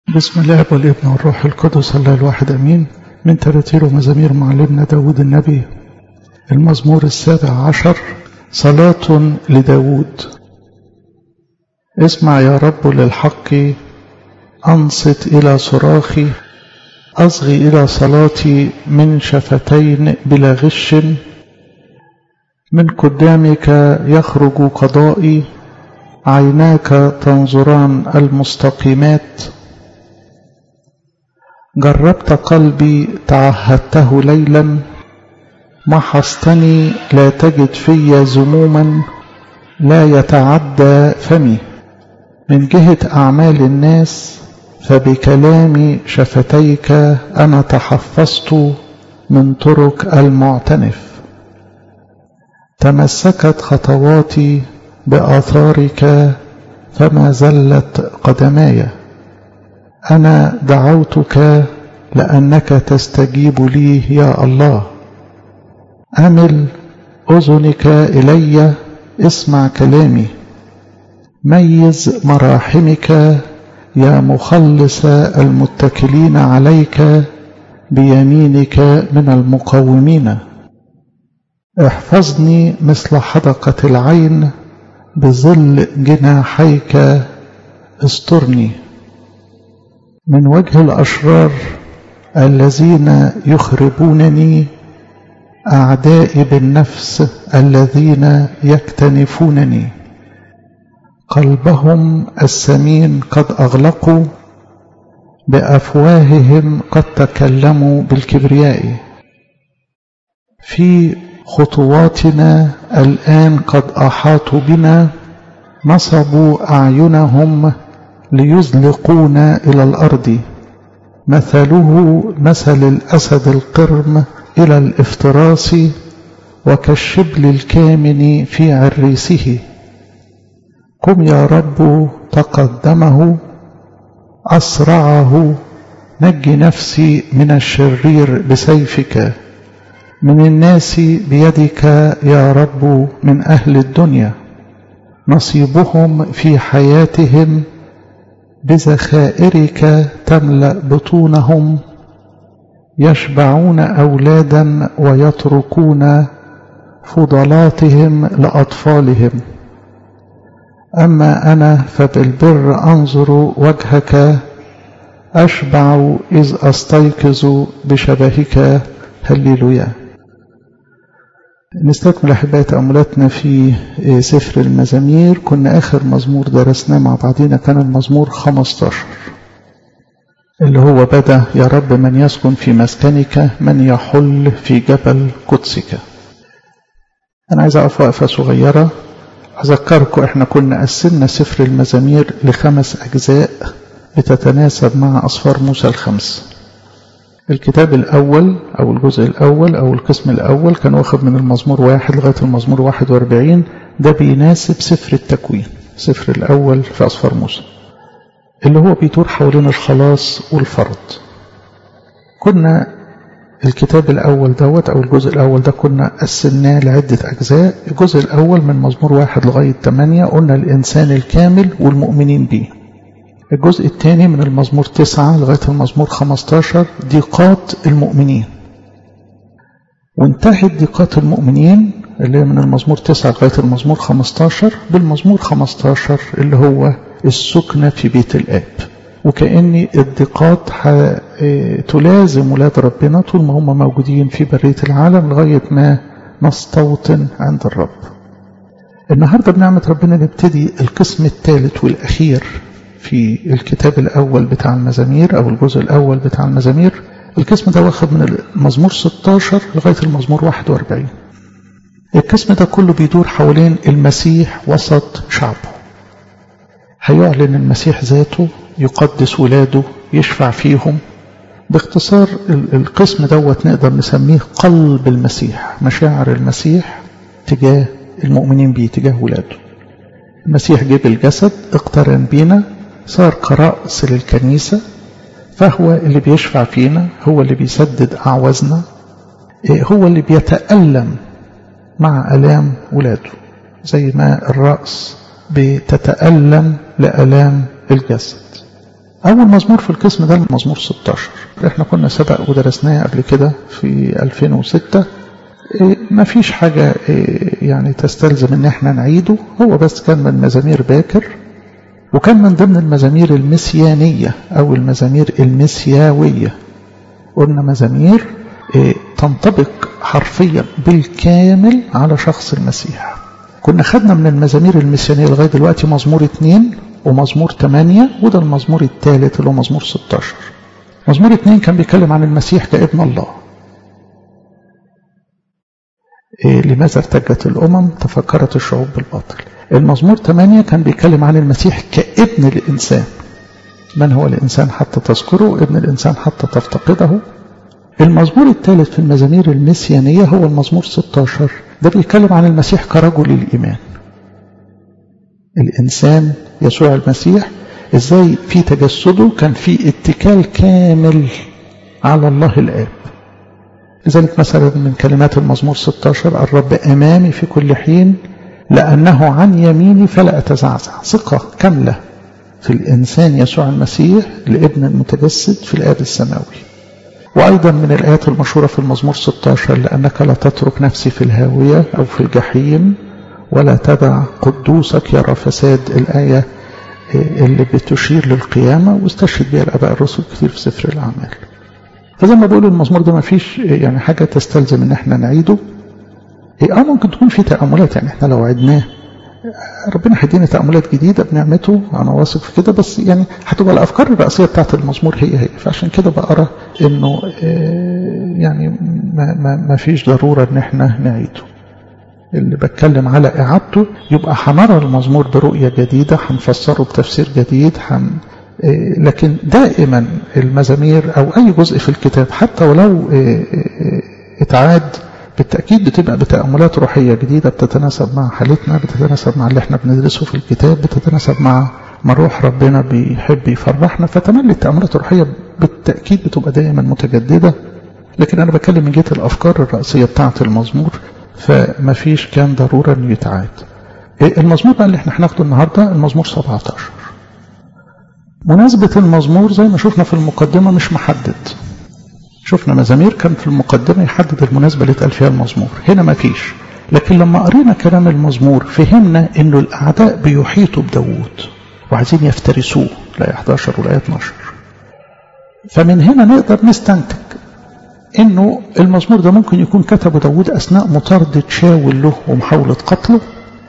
بسم الله والابن والروح القدس الله الواحد امين من تراتير ومزامير معلمنا داود النبي المزمور السابع عشر صلاة لداود اسمع يا رب للحق أنصت إلى صراخي أصغي إلى صلاتي من شفتين بلا غش من قدامك يخرج قضائي عيناك تنظران المستقيمات جربت قلبي تعهدته ليلا محصتني لا تجد في ذموما لا يتعدى فمي من جهة أعمال الناس فبكلام شفتيك أنا تحفظت من طرق المعتنف تمسكت خطواتي بآثارك فما زلت قدماي أنا دعوتك لأنك تستجيب لي يا الله أمل أذنك إلي اسمع كلامي ميز مراحمك يا مخلص المتكلين عليك بيمينك من المقومين احفظني مثل حدقة العين بظل جناحيك استرني من وجه الأشرار الذين يخربونني أعدائي بالنفس الذين يكتنفونني قلبهم السمين قد أغلقوا بأفواههم قد تكلموا بالكبرياء في خطواتنا الآن قد أحاطوا بنا نصبوا أعينهم ليزلقونا إلى الأرض مثله مثل الأسد القرم إلى الافتراس وكالشبل الكامن في عريسه قم يا رب تقدمه أسرعه نج نفسي من الشرير بسيفك من الناس بيدك يا رب من أهل الدنيا نصيبهم في حياتهم بذخائرك تملأ بطونهم يشبعون أولادا ويتركون فضلاتهم لأطفالهم أما أنا فبالبر أنظر وجهك أشبع إذ أستيقظ بشبهك هللويا نستكمل أحباء تأملاتنا في سفر المزامير كنا آخر مزمور درسناه مع بعضنا كان المزمور 15 اللي هو بدأ يا رب من يسكن في مسكنك من يحل في جبل قدسك أنا عايز أقف وقفة صغيرة أذكركم إحنا كنا قسمنا سفر المزامير لخمس أجزاء بتتناسب مع أصفار موسى الخمس الكتاب الأول أو الجزء الأول أو القسم الأول كان واخد من المزمور واحد لغاية المزمور واحد واربعين ده بيناسب سفر التكوين سفر الأول في أصفار موسى اللي هو بيدور حوالين الخلاص والفرض كنا الكتاب الأول دوت أو الجزء الأول ده كنا قسمناه لعدة أجزاء الجزء الأول من مزمور واحد لغاية ثمانية قلنا الإنسان الكامل والمؤمنين به الجزء الثاني من المزمور تسعة لغاية المزمور خمستاشر ضيقات المؤمنين وانتهت ضيقات المؤمنين اللي هي من المزمور تسعة لغاية المزمور خمستاشر بالمزمور خمستاشر اللي هو السكنة في بيت الآب وكأن الضيقات تلازم ولاد ربنا طول ما هم موجودين في برية العالم لغاية ما نستوطن عند الرب النهاردة بنعمة ربنا نبتدي القسم الثالث والأخير في الكتاب الأول بتاع المزامير أو الجزء الأول بتاع المزامير القسم ده واخد من المزمور 16 لغاية المزمور 41 القسم ده كله بيدور حوالين المسيح وسط شعبه هيعلن المسيح ذاته يقدس ولاده يشفع فيهم باختصار القسم دوت نقدر نسميه قلب المسيح مشاعر المسيح تجاه المؤمنين بيه تجاه ولاده المسيح جه بالجسد اقترن بينا صار كرأس للكنيسة فهو اللي بيشفع فينا هو اللي بيسدد أعوازنا هو اللي بيتألم مع ألام ولاده زي ما الرأس بتتألم لألام الجسد أول مزمور في القسم ده المزمور 16 احنا كنا سبق ودرسناه قبل كده في 2006 ما فيش حاجة يعني تستلزم ان احنا نعيده هو بس كان من مزامير باكر وكان من ضمن المزامير المسيانية او المزامير المسياوية قلنا مزامير تنطبق حرفيا بالكامل على شخص المسيح كنا خدنا من المزامير المسيانية لغاية دلوقتي مزمور اتنين ومزمور تمانية وده المزمور الثالث اللي هو مزمور 16 مزمور اتنين كان بيتكلم عن المسيح كابن الله إيه لماذا ارتجت الأمم تفكرت الشعوب بالباطل المزمور 8 كان بيتكلم عن المسيح كابن الإنسان من هو الإنسان حتى تذكره ابن الإنسان حتى تفتقده المزمور الثالث في المزامير المسيانية هو المزمور 16 ده بيتكلم عن المسيح كرجل الإيمان الإنسان يسوع المسيح إزاي في تجسده كان في اتكال كامل على الله الآب لذلك مثلا من كلمات المزمور 16 الرب أمامي في كل حين لأنه عن يميني فلا أتزعزع ثقة كاملة في الإنسان يسوع المسيح الابن المتجسد في الآب السماوي وأيضا من الآيات المشهورة في المزمور 16 لأنك لا تترك نفسي في الهاوية أو في الجحيم ولا تدع قدوسك يرى فساد الآية اللي بتشير للقيامة واستشهد بها الآباء الرسل كتير في سفر الأعمال فزي ما بقول المزمور ده ما فيش يعني حاجة تستلزم ان احنا نعيده اه ممكن تكون في تأملات يعني احنا لو عدناه ربنا هيدينا تأملات جديدة بنعمته أنا واثق في كده بس يعني هتبقى الأفكار الرئيسية بتاعت المزمور هي هي فعشان كده بقرا إنه اه يعني ما, ما, ما فيش ضرورة إن احنا نعيده اللي بتكلم على إعادته يبقى هنرى المزمور برؤية جديدة هنفسره بتفسير جديد هن لكن دائما المزامير أو أي جزء في الكتاب حتى ولو اتعاد بالتأكيد بتبقى بتأملات روحية جديدة بتتناسب مع حالتنا بتتناسب مع اللي احنا بندرسه في الكتاب بتتناسب مع ما روح ربنا بيحب يفرحنا فتملي التأملات الروحية بالتأكيد بتبقى دائما متجددة لكن أنا بتكلم من جهة الأفكار الرئيسية بتاعة المزمور فما فيش كان ضرورة أن يتعاد المزمور بقى اللي احنا هناخده النهاردة المزمور 17 مناسبة المزمور زي ما شفنا في المقدمة مش محدد شفنا مزامير كان في المقدمة يحدد المناسبة اللي اتقال فيها المزمور هنا ما فيش لكن لما قرينا كلام المزمور فهمنا انه الاعداء بيحيطوا بداوود وعايزين يفترسوه لا 11 ولا 12 فمن هنا نقدر نستنتج انه المزمور ده ممكن يكون كتبه داوود اثناء مطاردة شاول له ومحاولة قتله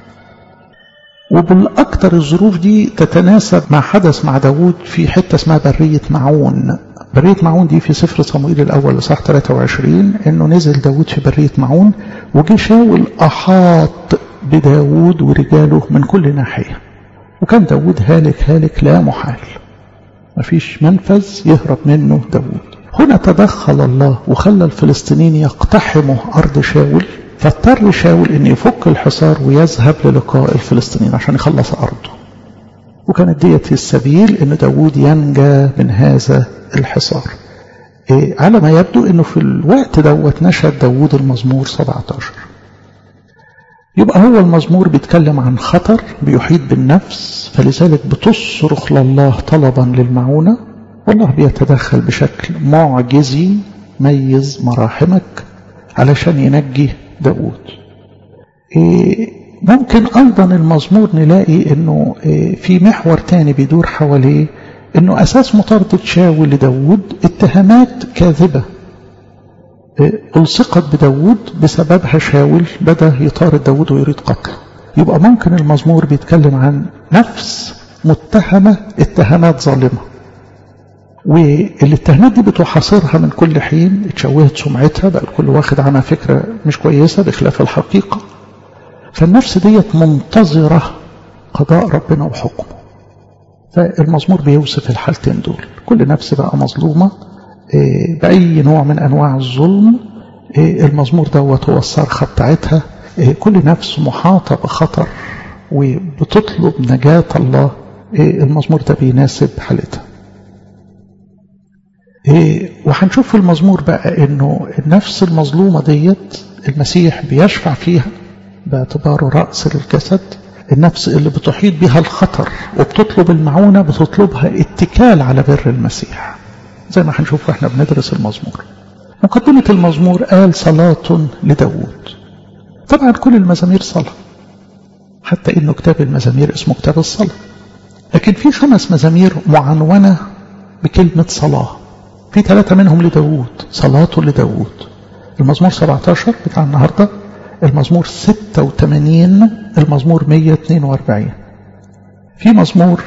وبالأكثر الظروف دي تتناسب مع حدث مع داوود في حتة اسمها برية معون برية معون دي في سفر صموئيل الأول لصح 23 إنه نزل داوود في برية معون وجه شاول أحاط بداوود ورجاله من كل ناحية وكان داوود هالك هالك لا محال مفيش منفذ يهرب منه داوود هنا تدخل الله وخلى الفلسطينيين يقتحموا أرض شاول فاضطر شاول ان يفك الحصار ويذهب للقاء الفلسطينيين عشان يخلص ارضه وكانت ديت السبيل ان داوود ينجى من هذا الحصار إيه على ما يبدو انه في الوقت دوت نشد داوود المزمور 17 يبقى هو المزمور بيتكلم عن خطر بيحيط بالنفس فلذلك بتصرخ لله طلبا للمعونة والله بيتدخل بشكل معجزي ميز مراحمك علشان ينجي داود إيه ممكن أيضا المزمور نلاقي أنه إيه في محور تاني بيدور حواليه أنه أساس مطاردة شاول لداود اتهامات كاذبة إيه ألصقت بداود بسببها شاول بدأ يطارد داود ويريد قتله يبقى ممكن المزمور بيتكلم عن نفس متهمة اتهامات ظالمة والاتهامات دي بتحاصرها من كل حين اتشوهت سمعتها بقى الكل واخد عنها فكرة مش كويسة بخلاف الحقيقة فالنفس ديت منتظرة قضاء ربنا وحكمه فالمزمور بيوصف الحالتين دول كل نفس بقى مظلومة بأي نوع من أنواع الظلم المزمور دوت هو الصرخة بتاعتها كل نفس محاطة بخطر وبتطلب نجاة الله المزمور ده بيناسب حالتها إيه وهنشوف في المزمور بقى انه النفس المظلومة ديت المسيح بيشفع فيها باعتباره رأس للجسد النفس اللي بتحيط بها الخطر وبتطلب المعونة بتطلبها اتكال على بر المسيح زي ما هنشوف واحنا بندرس المزمور مقدمة المزمور قال صلاة لداود طبعا كل المزامير صلاة حتى انه كتاب المزامير اسمه كتاب الصلاة لكن في خمس مزامير معنونة بكلمة صلاة في ثلاثة منهم لداود صلاة لداود المزمور 17 بتاع النهاردة المزمور 86 المزمور 142 في مزمور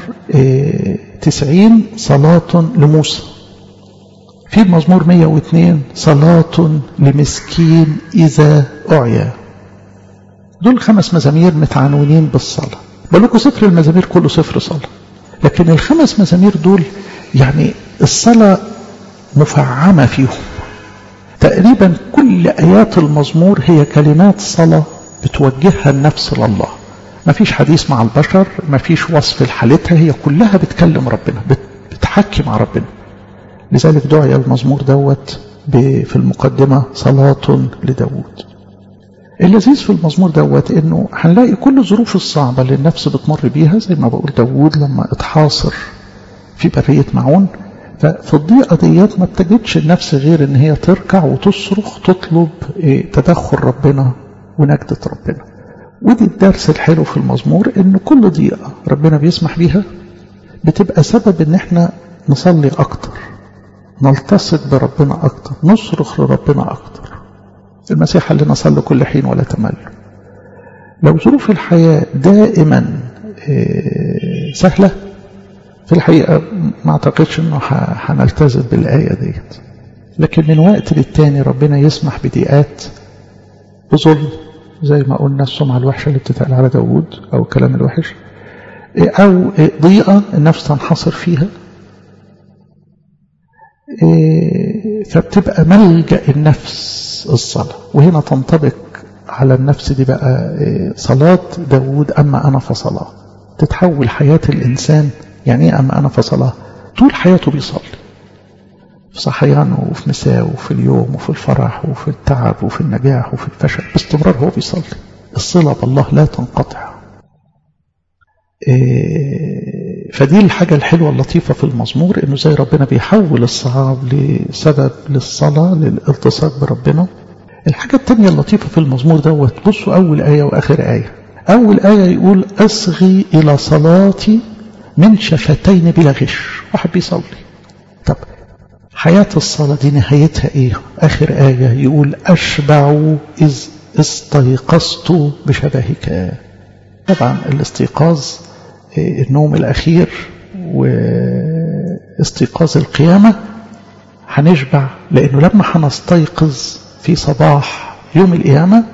90 صلاة لموسى في المزمور 102 صلاة لمسكين إذا أعيا دول خمس مزامير متعنونين بالصلاة بقول سفر المزامير كله سفر صلاة لكن الخمس مزامير دول يعني الصلاة مفعمة فيهم تقريبا كل آيات المزمور هي كلمات صلاة بتوجهها النفس لله ما فيش حديث مع البشر ما فيش وصف لحالتها هي كلها بتكلم ربنا بتحكي مع ربنا لذلك دعي المزمور دوت في المقدمة صلاة لداود اللذيذ في المزمور دوت انه هنلاقي كل الظروف الصعبة اللي النفس بتمر بيها زي ما بقول داود لما اتحاصر في برية معون ففي الضيقة ديت ما بتجدش النفس غير ان هي تركع وتصرخ تطلب تدخل ربنا ونجدة ربنا ودي الدرس الحلو في المزمور ان كل ضيقة ربنا بيسمح بيها بتبقى سبب ان احنا نصلي اكتر نلتصق بربنا اكتر نصرخ لربنا اكتر المسيح قال لنا صلوا كل حين ولا تمل لو ظروف الحياة دائما سهلة في الحقيقة ما اعتقدش انه هنلتزم بالآية ديت لكن من وقت للتاني ربنا يسمح بضيقات بظلم زي ما قلنا السمعة الوحشة اللي بتتقال على داوود أو الكلام الوحش أو ضيقة النفس تنحصر فيها فبتبقى ملجأ النفس الصلاة وهنا تنطبق على النفس دي بقى صلاة داوود أما أنا فصلاة تتحول حياة الإنسان يعني ايه أما أنا فصلاة طول حياته بيصلي في صحيانه وفي مساءه وفي اليوم وفي الفرح وفي التعب وفي النجاح وفي الفشل باستمرار هو بيصلي الصلة بالله لا تنقطع إيه فدي الحاجة الحلوة اللطيفة في المزمور انه زي ربنا بيحول الصعاب لسبب للصلاة للالتصاق بربنا الحاجة التانية اللطيفة في المزمور دوت بصوا أول آية وآخر آية أول آية يقول أصغي إلى صلاتي من شفتين بلا غش واحد بيصلي طب حياة الصلاة دي نهايتها ايه اخر آية يقول اشبع اذ استيقظت بشبهك طبعا الاستيقاظ النوم الاخير واستيقاظ القيامة هنشبع لانه لما هنستيقظ في صباح يوم القيامة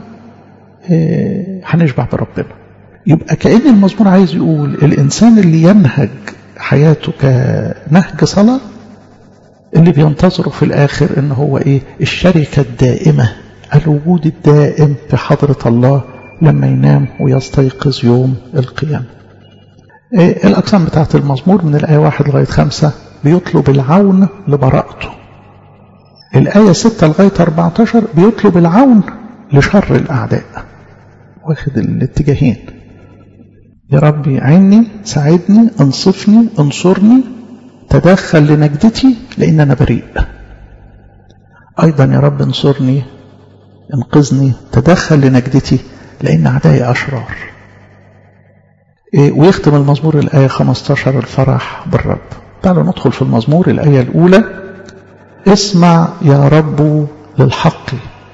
هنشبع بربنا يبقى كأن المزمور عايز يقول الإنسان اللي ينهج حياته كنهج صلاة اللي بينتظره في الآخر إن هو إيه الشركة الدائمة الوجود الدائم في حضرة الله لما ينام ويستيقظ يوم القيامة إيه الأقسام بتاعت المزمور من الآية واحد لغاية خمسة بيطلب العون لبراءته الآية ستة لغاية 14 بيطلب العون لشر الأعداء واخد الاتجاهين يا ربي عني ساعدني انصفني انصرني تدخل لنجدتي لأن أنا بريء أيضا يا رب انصرني انقذني تدخل لنجدتي لأن أعدائي أشرار إيه ويختم المزمور الآية 15 الفرح بالرب تعالوا ندخل في المزمور الآية الأولى اسمع يا رب للحق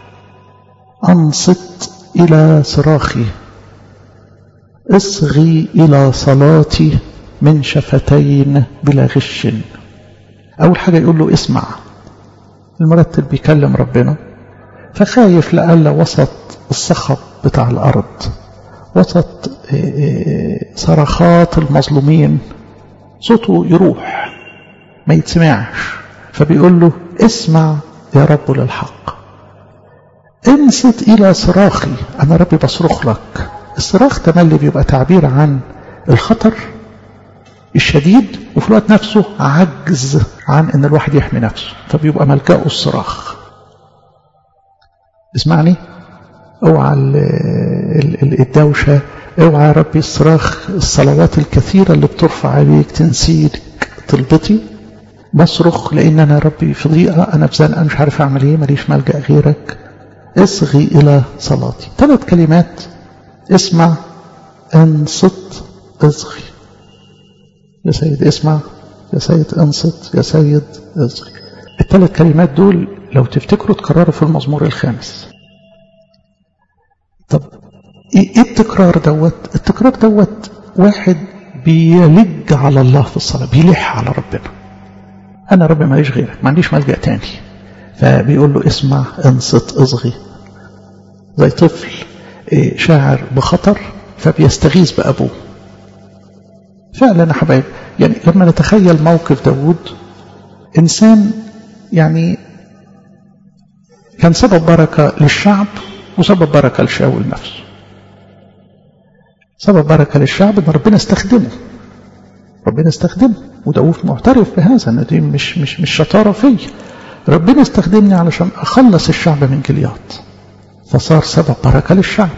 أنصت إلى صراخي اصغي إلى صلاتي من شفتين بلا غش أول حاجة يقول له اسمع المرتب بيكلم ربنا فخايف لألا وسط الصخب بتاع الأرض وسط صرخات المظلومين صوته يروح ما يتسمعش فبيقول له اسمع يا رب للحق انصت إلى صراخي أنا ربي بصرخ لك الصراخ تملي بيبقى تعبير عن الخطر الشديد وفي الوقت نفسه عجز عن ان الواحد يحمي نفسه فبيبقى ملجأه الصراخ اسمعني اوعى الدوشة اوعى يا ربي الصراخ الصلوات الكثيرة اللي بترفع عليك تنسيك طلبتي بصرخ لان انا ربي في ضيقة انا في زنقة مش عارف اعمل ايه ماليش ملجأ غيرك اصغي الى صلاتي ثلاث كلمات اسمع انصت اصغي يا سيد اسمع يا سيد انصت يا سيد اصغي الثلاث كلمات دول لو تفتكروا تكرروا في المزمور الخامس طب ايه التكرار دوت التكرار دوت واحد بيلج على الله في الصلاة بيلح على ربنا انا ربي ماليش غيرك ما عنديش ملجأ تاني فبيقول له اسمع انصت اصغي زي طفل شاعر بخطر فبيستغيث بأبوه فعلا يا حبايب يعني لما نتخيل موقف داود إنسان يعني كان سبب بركة للشعب وسبب بركة لشاول نفسه سبب بركة للشعب ان ربنا استخدمه ربنا استخدمه وداود معترف بهذا ان دي مش مش مش شطاره فيا ربنا استخدمني علشان اخلص الشعب من جلياط فصار سبب بركه للشعب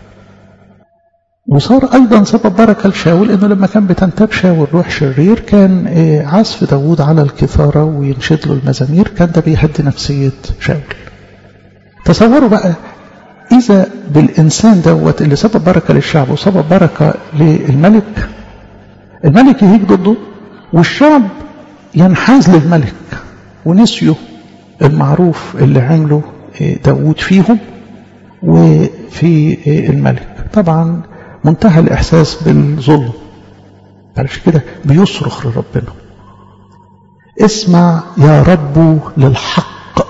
وصار ايضا سبب بركه لشاول انه لما كان بتنتاب شاول روح شرير كان عزف داود على الكثاره وينشد له المزامير كان ده بيهدي نفسيه شاول تصوروا بقى إذا بالإنسان دوت اللي سبب بركة للشعب وسبب بركة للملك الملك يهيج ضده والشعب ينحاز للملك ونسيوا المعروف اللي عمله داود فيهم وفي الملك طبعا منتهى الإحساس بالظلم عشان كده بيصرخ لربنا اسمع يا رب للحق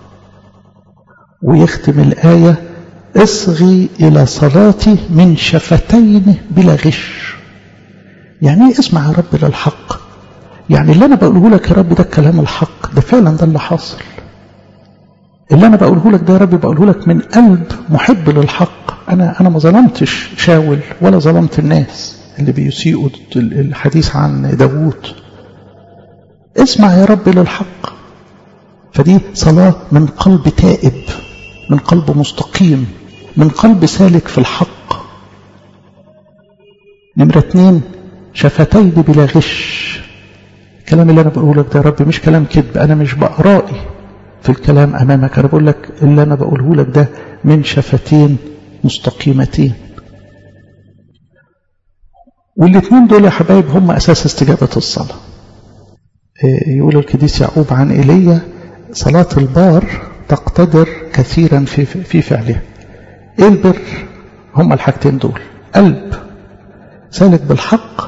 ويختم الآية اصغي إلى صلاتي من شفتين بلا غش يعني ايه اسمع يا رب للحق يعني اللي أنا بقوله لك يا رب ده الكلام الحق ده فعلا ده اللي حاصل اللي أنا بقوله لك ده يا رب بقوله لك من قلب محب للحق أنا أنا ما ظلمتش شاول ولا ظلمت الناس اللي بيسيئوا الحديث عن داوود اسمع يا رب للحق فدي صلاة من قلب تائب من قلب مستقيم من قلب سالك في الحق نمرة اتنين شفتين بلا غش الكلام اللي انا بقوله لك ده يا رب مش كلام كذب انا مش بقرائي في الكلام امامك انا بقول لك اللي انا بقوله لك ده من شفتين مستقيمتين والاثنين دول يا حبايب هم اساس استجابة الصلاة يقول القديس يعقوب عن ايليا صلاة البار تقتدر كثيرا في في فعلها ايه البر هما الحاجتين دول قلب سالك بالحق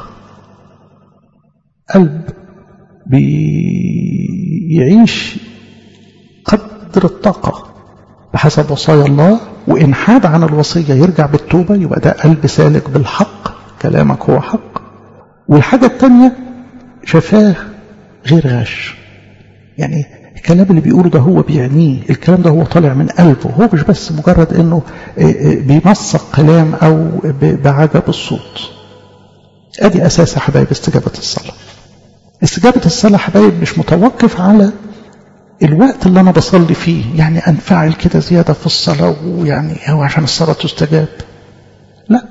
قلب بيعيش قدر الطاقة بحسب وصايا الله وإن حاد عن الوصية يرجع بالتوبة يبقى ده قلب سالك بالحق كلامك هو حق والحاجة التانية شفاه غير غش يعني الكلام اللي بيقوله ده هو بيعنيه الكلام ده هو طالع من قلبه هو مش بس مجرد انه بينسق كلام او بعجب الصوت ادي اساس يا حبايب استجابة الصلاة استجابة الصلاة حبايب مش متوقف على الوقت اللي انا بصلي فيه يعني انفعل كده زيادة في الصلاة ويعني هو عشان الصلاة تستجاب لا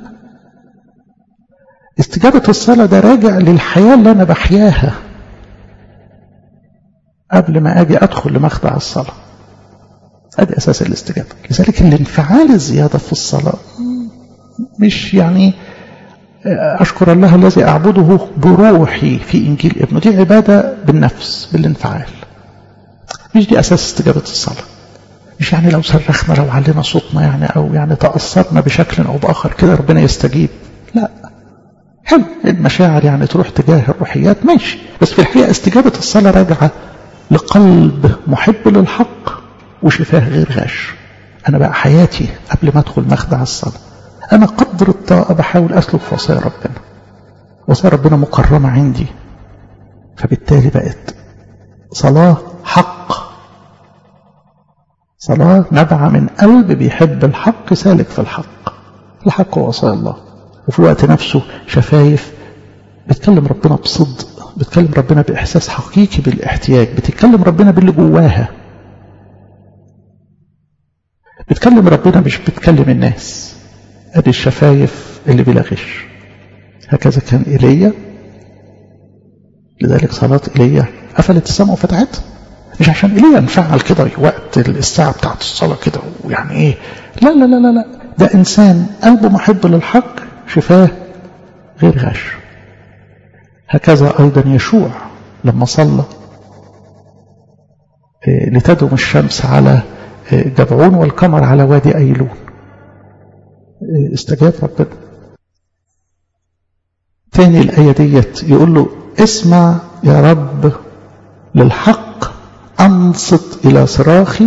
استجابة الصلاة ده راجع للحياة اللي انا بحياها قبل ما أجي أدخل لمخدع الصلاة هذا أساس الاستجابة لذلك الانفعال الزيادة في الصلاة مش يعني أشكر الله الذي أعبده بروحي في إنجيل ابنه دي عبادة بالنفس بالانفعال مش دي أساس استجابة الصلاة مش يعني لو صرخنا لو علينا صوتنا يعني أو يعني تأثرنا بشكل أو بآخر كده ربنا يستجيب لا حلو المشاعر يعني تروح تجاه الروحيات ماشي بس في الحقيقة استجابة الصلاة راجعة لقلب محب للحق وشفاه غير غش أنا بقى حياتي قبل ما أدخل مخدع الصلاة أنا قدر الطاقة بحاول أسلك في وصايا ربنا وصايا ربنا مكرمة عندي فبالتالي بقت صلاة حق صلاة نبع من قلب بيحب الحق سالك في الحق الحق هو وصايا الله وفي الوقت نفسه شفايف بتكلم ربنا بصدق بتكلم ربنا بإحساس حقيقي بالاحتياج بتتكلم ربنا باللي جواها بتكلم ربنا مش بتكلم الناس ادي الشفايف اللي بلا غش هكذا كان إيليا لذلك صلاة إيليا قفلت السماء وفتحت مش عشان إيليا انفعل كده وقت الساعة بتاعت الصلاة كده ويعني إيه لا لا لا لا لا ده إنسان قلبه محب للحق شفاه غير غش هكذا أيضا يشوع لما صلى لتدم الشمس على جبعون والقمر على وادي أيلون استجاب ربنا تاني الآية ديت يقول له اسمع يا رب للحق أنصت إلى صراخي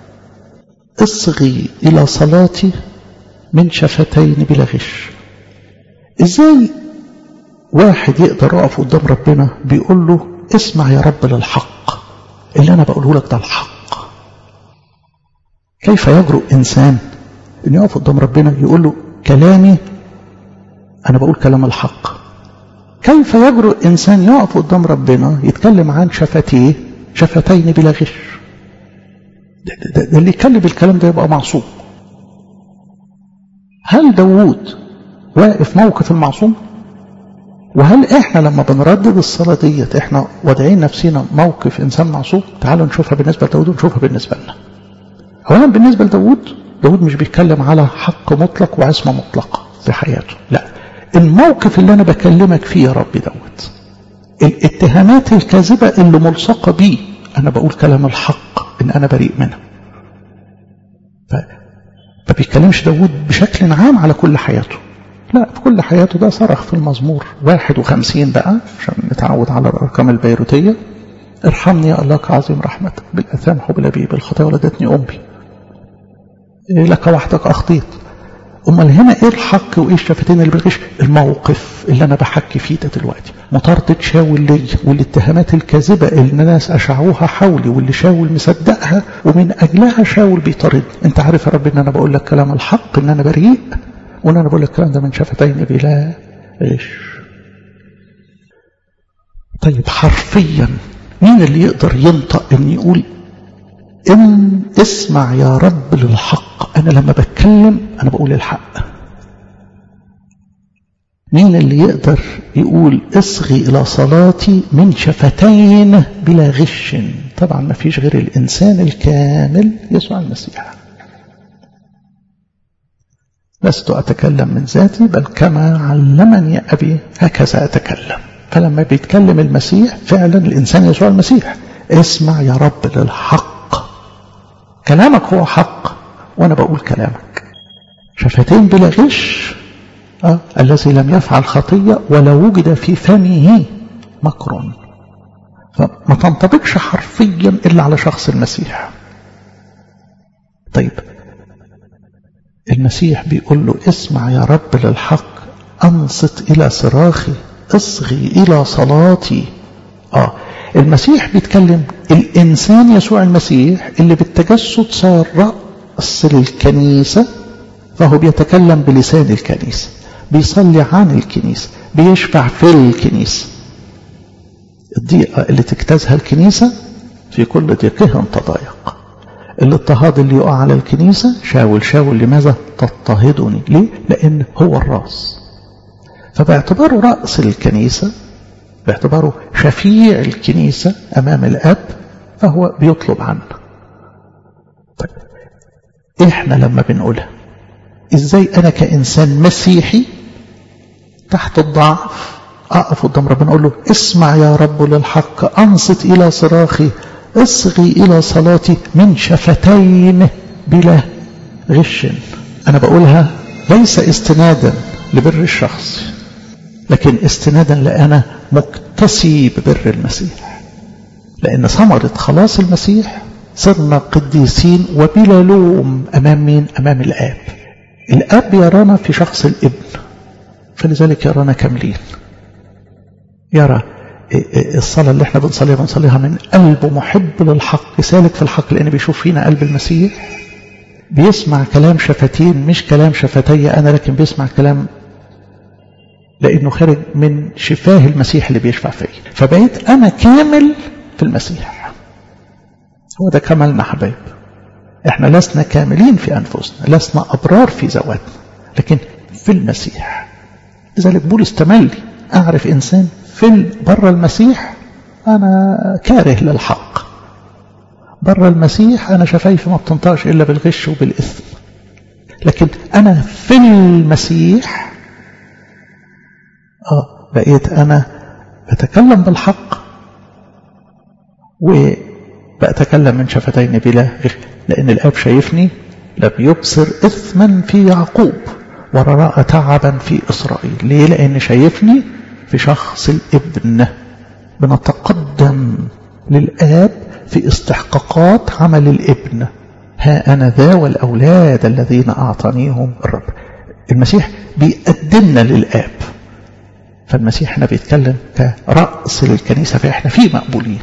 اصغي إلى صلاتي من شفتين بلا غش ازاي واحد يقدر يقف قدام ربنا بيقول له اسمع يا رب للحق اللي انا بقوله لك ده الحق كيف يجرؤ انسان ان يقف قدام ربنا يقول له كلامي انا بقول كلام الحق كيف يجرؤ انسان يقف قدام ربنا يتكلم عن شفتيه شفتين بلا غش ده, ده, ده اللي يتكلم الكلام ده يبقى معصوم هل داوود واقف موقف المعصوم وهل احنا لما بنردد الصلاة ديت احنا واضعين نفسنا موقف انسان معصوم تعالوا نشوفها بالنسبة لداود ونشوفها بالنسبة لنا اولا بالنسبة لداود داود مش بيتكلم على حق مطلق وعصمة مطلقة في حياته لا الموقف اللي انا بكلمك فيه يا رب دوت الاتهامات الكاذبة اللي ملصقة بيه انا بقول كلام الحق ان انا بريء منها ما بيتكلمش داود بشكل عام على كل حياته لا في كل حياته ده صرخ في المزمور 51 بقى عشان نتعود على الأرقام البيروتية ارحمني يا الله كعظيم رحمتك بالأثام حب الأبي بالخطايا ولدتني أمي إيه لك وحدك أخطيت أمال هنا إيه الحق وإيه الشفتين اللي بالغش الموقف اللي أنا بحكي فيه ده دلوقتي مطاردة شاول لي والاتهامات الكاذبة اللي الناس أشعوها حولي واللي شاول مصدقها ومن أجلها شاول بيطارد أنت عارف يا رب إن أنا بقول لك كلام الحق إن أنا بريء وإن أنا بقول لك الكلام ده من شفتين بلا غش طيب حرفيا مين اللي يقدر ينطق إن يقول إن اسمع يا رب للحق أنا لما بتكلم أنا بقول الحق مين اللي يقدر يقول اصغي إلى صلاتي من شفتين بلا غش طبعا ما فيش غير الإنسان الكامل يسوع المسيح لست أتكلم من ذاتي بل كما علمني أبي هكذا أتكلم فلما بيتكلم المسيح فعلا الإنسان يسوع المسيح اسمع يا رب للحق كلامك هو حق وأنا بقول كلامك شفتين بلا غش آه. الذي لم يفعل خطية ولا وجد في فمه مكر فما تنطبقش حرفيا إلا على شخص المسيح طيب المسيح بيقول له اسمع يا رب للحق أنصت إلى صراخي اصغي إلى صلاتي آه المسيح بيتكلم الإنسان يسوع المسيح اللي بالتجسد صار رأس للكنيسة فهو بيتكلم بلسان الكنيسة بيصلي عن الكنيسة بيشفع في الكنيسة الضيقة اللي تجتازها الكنيسة في كل ضيقهم تضايق الاضطهاد اللي يقع على الكنيسة شاول شاول لماذا تضطهدني ليه لأن هو الراس فباعتباره رأس الكنيسة باعتباره شفيع الكنيسة أمام الأب فهو بيطلب عنه طيب إحنا لما بنقولها إزاي أنا كإنسان مسيحي تحت الضعف أقف قدام ربنا أقول له اسمع يا رب للحق أنصت إلى صراخي اصغي إلى صلاتي من شفتين بلا غش أنا بقولها ليس استنادا لبر الشخص لكن استنادا لأنا مكتسي ببر المسيح لأن ثمرة خلاص المسيح صرنا قديسين وبلا لوم أمام مين؟ أمام الآب الأب يرانا في شخص الابن فلذلك يرانا كاملين يرى الصلاة اللي احنا بنصليها بنصليها من قلب محب للحق سالك في الحق لأن بيشوف فينا قلب المسيح بيسمع كلام شفتين مش كلام شفتي أنا لكن بيسمع كلام لأنه خارج من شفاه المسيح اللي بيشفع فيه فبقيت أنا كامل في المسيح هو ده كمالنا حبايب احنا لسنا كاملين في أنفسنا لسنا أبرار في ذواتنا لكن في المسيح لذلك بولس تملي أعرف إنسان في بره المسيح أنا كاره للحق بره المسيح أنا شفايفي ما بتنطقش إلا بالغش وبالإثم لكن أنا في المسيح آه بقيت أنا بتكلم بالحق وبأتكلم من شفتين بلا غش لأن الآب شايفني لم يبصر إثما في يعقوب ولا رأى تعبا في إسرائيل ليه لأن شايفني في شخص الابن بنتقدم للآب في استحقاقات عمل الابن ها أنا ذا والأولاد الذين أعطانيهم الرب المسيح بيقدمنا للآب فالمسيح هنا بيتكلم كرأس للكنيسة فإحنا فيه مقبولين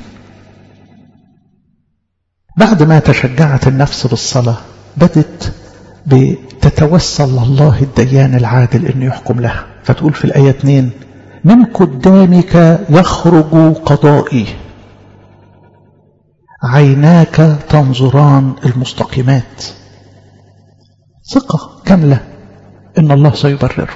بعد ما تشجعت النفس بالصلاة بدت بتتوسل لله الديان العادل انه يحكم لها فتقول في الآية 2 من قدامك يخرج قضائي عيناك تنظران المستقيمات ثقة كاملة ان الله سيبرره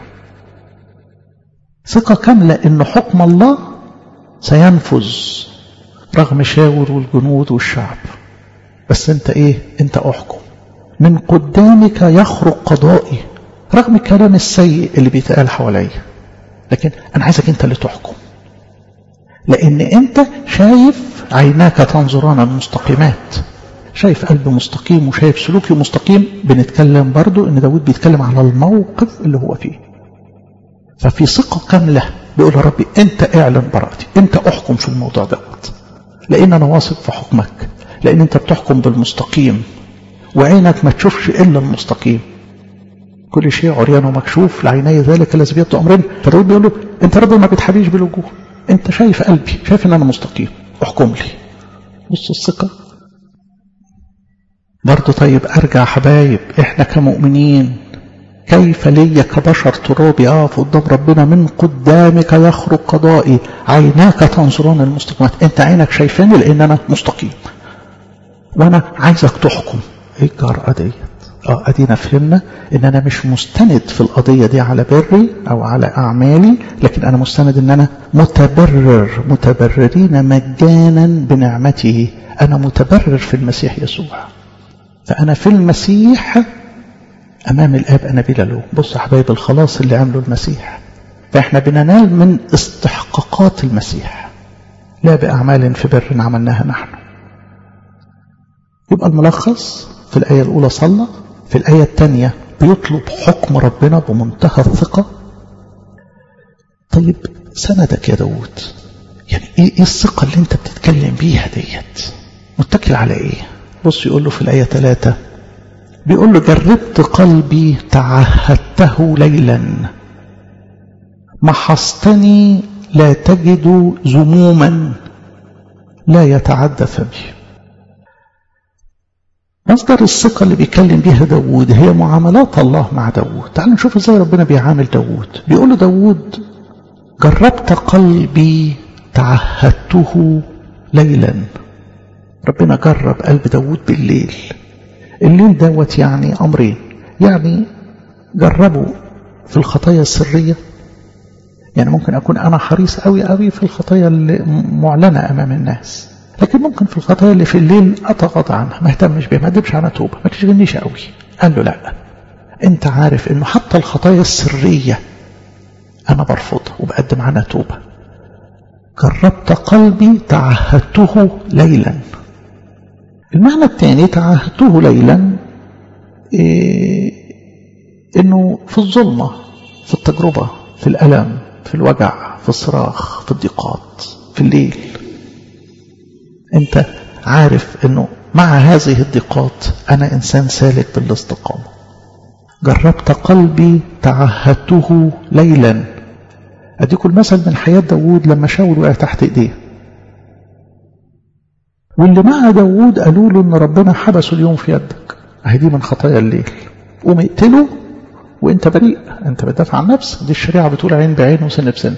ثقة كاملة ان حكم الله سينفذ رغم شاور والجنود والشعب بس انت ايه انت احكم من قدامك يخرج قضائي رغم الكلام السيء اللي بيتقال حواليا لكن انا عايزك انت اللي تحكم لان انت شايف عيناك تنظران المستقيمات شايف قلب مستقيم وشايف سلوكي مستقيم بنتكلم برضو ان داود بيتكلم على الموقف اللي هو فيه ففي ثقة كاملة بيقول يا ربي انت اعلن براءتي انت احكم في الموضوع دوت لان انا واثق في حكمك لان انت بتحكم بالمستقيم وعينك ما تشوفش الا المستقيم كل شيء عريان ومكشوف لعيني ذلك الذي بيد امرين فداود بيقول له انت رب ما بتحبيش بالوجوه انت شايف قلبي شايف ان انا مستقيم احكم لي بص الثقه برضه طيب ارجع حبايب احنا كمؤمنين كيف لي كبشر ترابي اقف قدام ربنا من قدامك يخرج قضائي عيناك تنظران المستقيمات انت عينك شايفاني لان انا مستقيم وانا عايزك تحكم ايه الجرأة ديت اه ادينا فهمنا ان انا مش مستند في القضية دي على بري او على اعمالي لكن انا مستند ان انا متبرر متبررين مجانا بنعمته انا متبرر في المسيح يسوع فانا في المسيح امام الاب انا بلا لوم بص يا حبايب الخلاص اللي عمله المسيح فاحنا بننال من استحقاقات المسيح لا باعمال في بر عملناها نحن يبقى الملخص في الآية الأولى صلى في الآية الثانية بيطلب حكم ربنا بمنتهى الثقة طيب سندك يا داود يعني ايه, إيه الثقة اللي انت بتتكلم بيها ديت متكل على ايه بص يقول له في الآية ثلاثة بيقول له جربت قلبي تعهدته ليلا محصتني لا تجد ذموما لا يتعدى فمي مصدر الثقة اللي بيتكلم بيها داود هي معاملات الله مع داود تعالوا نشوف ازاي ربنا بيعامل داود بيقول له داود جربت قلبي تعهدته ليلا ربنا جرب قلب داود بالليل الليل دوت يعني أمرين يعني جربوا في الخطايا السرية يعني ممكن أكون أنا حريص قوي قوي في الخطايا اللي معلنة أمام الناس لكن ممكن في الخطايا اللي في الليل أتغاضى عنها ما اهتمش بيها ما ادبش عنها توبة ما تشغلنيش قوي قال له لا انت عارف انه حتى الخطايا السرية انا برفضها وبقدم عنها توبة جربت قلبي تعهدته ليلا المعنى الثاني تعهدته ليلا إيه انه في الظلمة في التجربة في الألم في الوجع في الصراخ في الضيقات في الليل انت عارف انه مع هذه الضيقات انا انسان سالك بالاستقامة جربت قلبي تعهدته ليلا اديكم المثل من حياة داود لما شاول وقع تحت ايديه واللي مع داود قالوا له ان ربنا حبسه اليوم في يدك اهي دي من خطايا الليل قوم اقتله وانت بريء انت بتدافع عن نفسك دي الشريعة بتقول عين بعين وسن بسن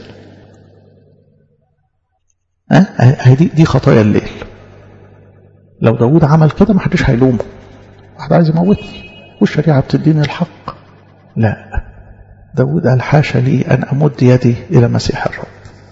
ها دي دي خطايا الليل لو داود عمل كده ما حدش هيلومه واحد عايز يموتني والشريعة بتديني الحق لا داود قال حاشا لي أن أمد يدي إلى مسيح الرب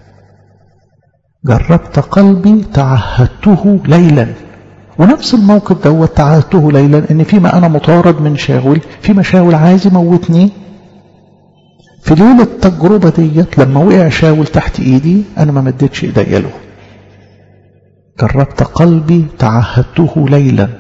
جربت قلبي تعهدته ليلا ونفس الموقف دوت تعهدته ليلا ان فيما انا مطارد من شاول في مشاول عايز يموتني في ليلة التجربة ديت لما وقع شاول تحت ايدي انا ما مديتش ايديا له جربت قلبي تعهدته ليلا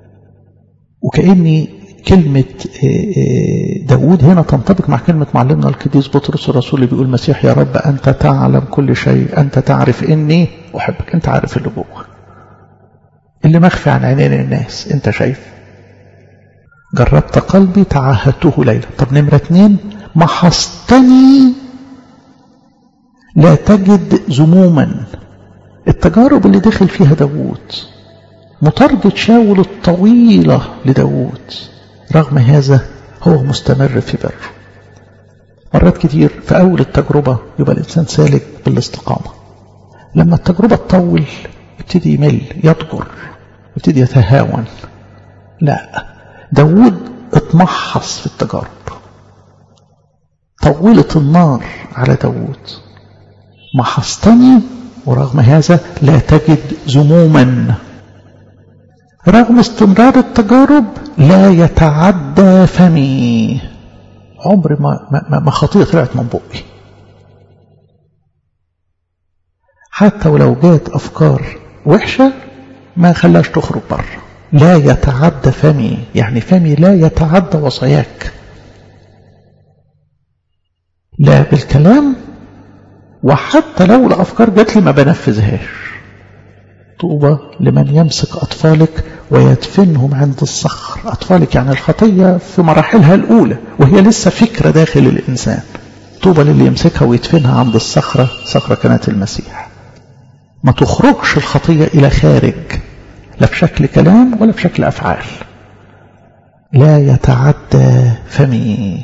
وكأني كلمة داود هنا تنطبق مع كلمة معلمنا القديس بطرس الرسول اللي بيقول المسيح يا رب أنت تعلم كل شيء أنت تعرف إني أحبك أنت عارف اللي جوه اللي مخفي عن عينين الناس أنت شايف جربت قلبي تعهدته ليلا طب نمرة اتنين محصتني لا تجد ذموما التجارب اللي دخل فيها داود مطاردة شاول الطويلة لداود رغم هذا هو مستمر في بره مرات كتير في أول التجربة يبقى الإنسان سالك بالاستقامة لما التجربة تطول يبتدي يمل يضجر يبتدي يتهاون لا داود اتمحص في التجارب طولت النار على داود محصتني ورغم هذا لا تجد ذموما رغم استمرار التجارب لا يتعدى فمي عمر ما, ما, ما خطيئة طلعت من بقي حتى ولو جات أفكار وحشة ما خلاش تخرج بره لا يتعدى فمي يعني فمي لا يتعدى وصاياك لا بالكلام وحتى لو الأفكار جات لي ما بنفذهاش طوبى لمن يمسك أطفالك ويدفنهم عند الصخر أطفالك يعني الخطية في مراحلها الأولى وهي لسه فكرة داخل الإنسان طوبى للي يمسكها ويدفنها عند الصخرة صخرة كانت المسيح ما تخرجش الخطية إلى خارج لا بشكل كلام ولا بشكل أفعال لا يتعدى فمي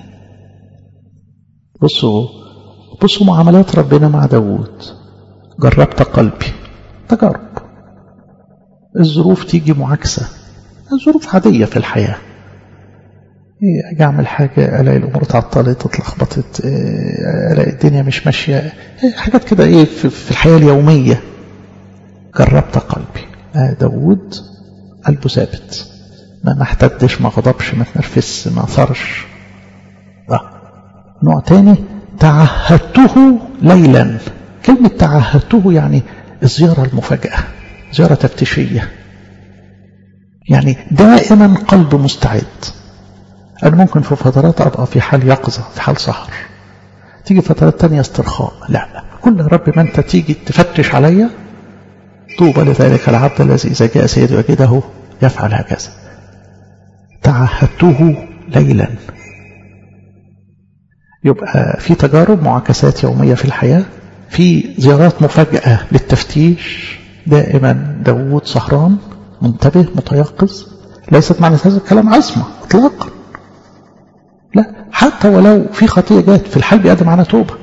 بصوا بصوا معاملات ربنا مع داود جربت قلبي تجارب الظروف تيجي معاكسة الظروف عادية في الحياة أجي أعمل حاجة ألاقي الأمور اتعطلت اتلخبطت ألاقي الدنيا مش ماشية حاجات كده إيه في الحياة اليومية جربت قلبي داود قلبه ثابت ما محتدش ما غضبش ما تنرفزش ما ثرش نوع تاني تعهدته ليلا كلمة تعهدته يعني الزيارة المفاجأة زيارة تفتيشية يعني دائما قلب مستعد أنا ممكن في فترات أبقى في حال يقظة في حال سهر تيجي فترات تانية استرخاء لا كل رب ما أنت تيجي تفتش عليا طوبى لذلك العبد الذي إذا جاء سيده يجده يفعل هكذا تعهدته ليلا يبقى في تجارب معاكسات يومية في الحياة في زيارات مفاجئة للتفتيش دائما داود سهران منتبه متيقظ ليست معنى هذا الكلام عصمة اطلاقا لا حتى ولو في خطية جات في الحال بيقدم عنها توبة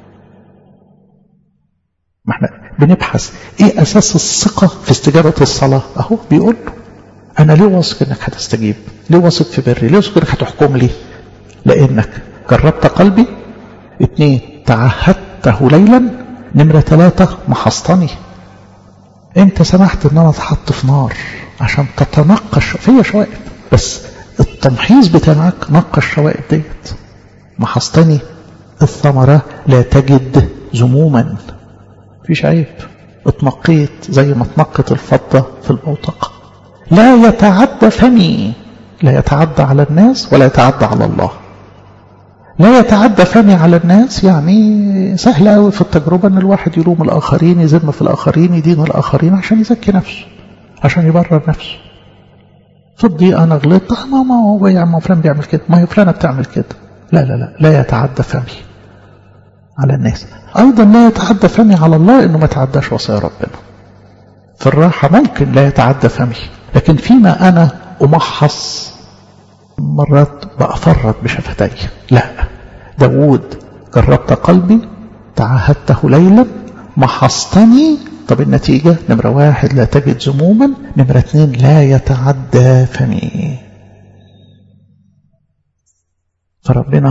ما احنا بنبحث ايه اساس الثقة في استجابة الصلاة اهو بيقول له انا ليه واثق انك هتستجيب ليه واثق في بري ليه واثق انك هتحكم لي لانك جربت قلبي اتنين تعهدته ليلا نمرة ثلاثة محصتني انت سمحت ان انا اتحط في نار عشان تتنقش فيا شوائب بس التمحيص بتاعك نقى الشوائب ديت محصتني الثمرة لا تجد ذموما فيش عيب اتنقيت زي ما اتنقت الفضة في البوتقة لا يتعدى فمي لا يتعدى على الناس ولا يتعدى على الله لا يتعدى فمي على الناس يعني سهل قوي في التجربة ان الواحد يلوم الاخرين يذم في الاخرين يدين الاخرين عشان يزكي نفسه عشان يبرر نفسه في الضيقة انا غلطت ما ما هو يا عم فلان بيعمل كده ما هي فلانة بتعمل كده لا لا لا لا يتعدى فمي على الناس ايضا لا يتعدى فمي على الله انه ما يتعداش وصايا ربنا في الراحة ممكن لا يتعدى فمي لكن فيما انا امحص مرات بأفرط بشفتي لا داود جربت قلبي تعهدته ليلا محصتني طب النتيجة نمرة واحد لا تجد ذموما نمرة اثنين لا يتعدى فمي فربنا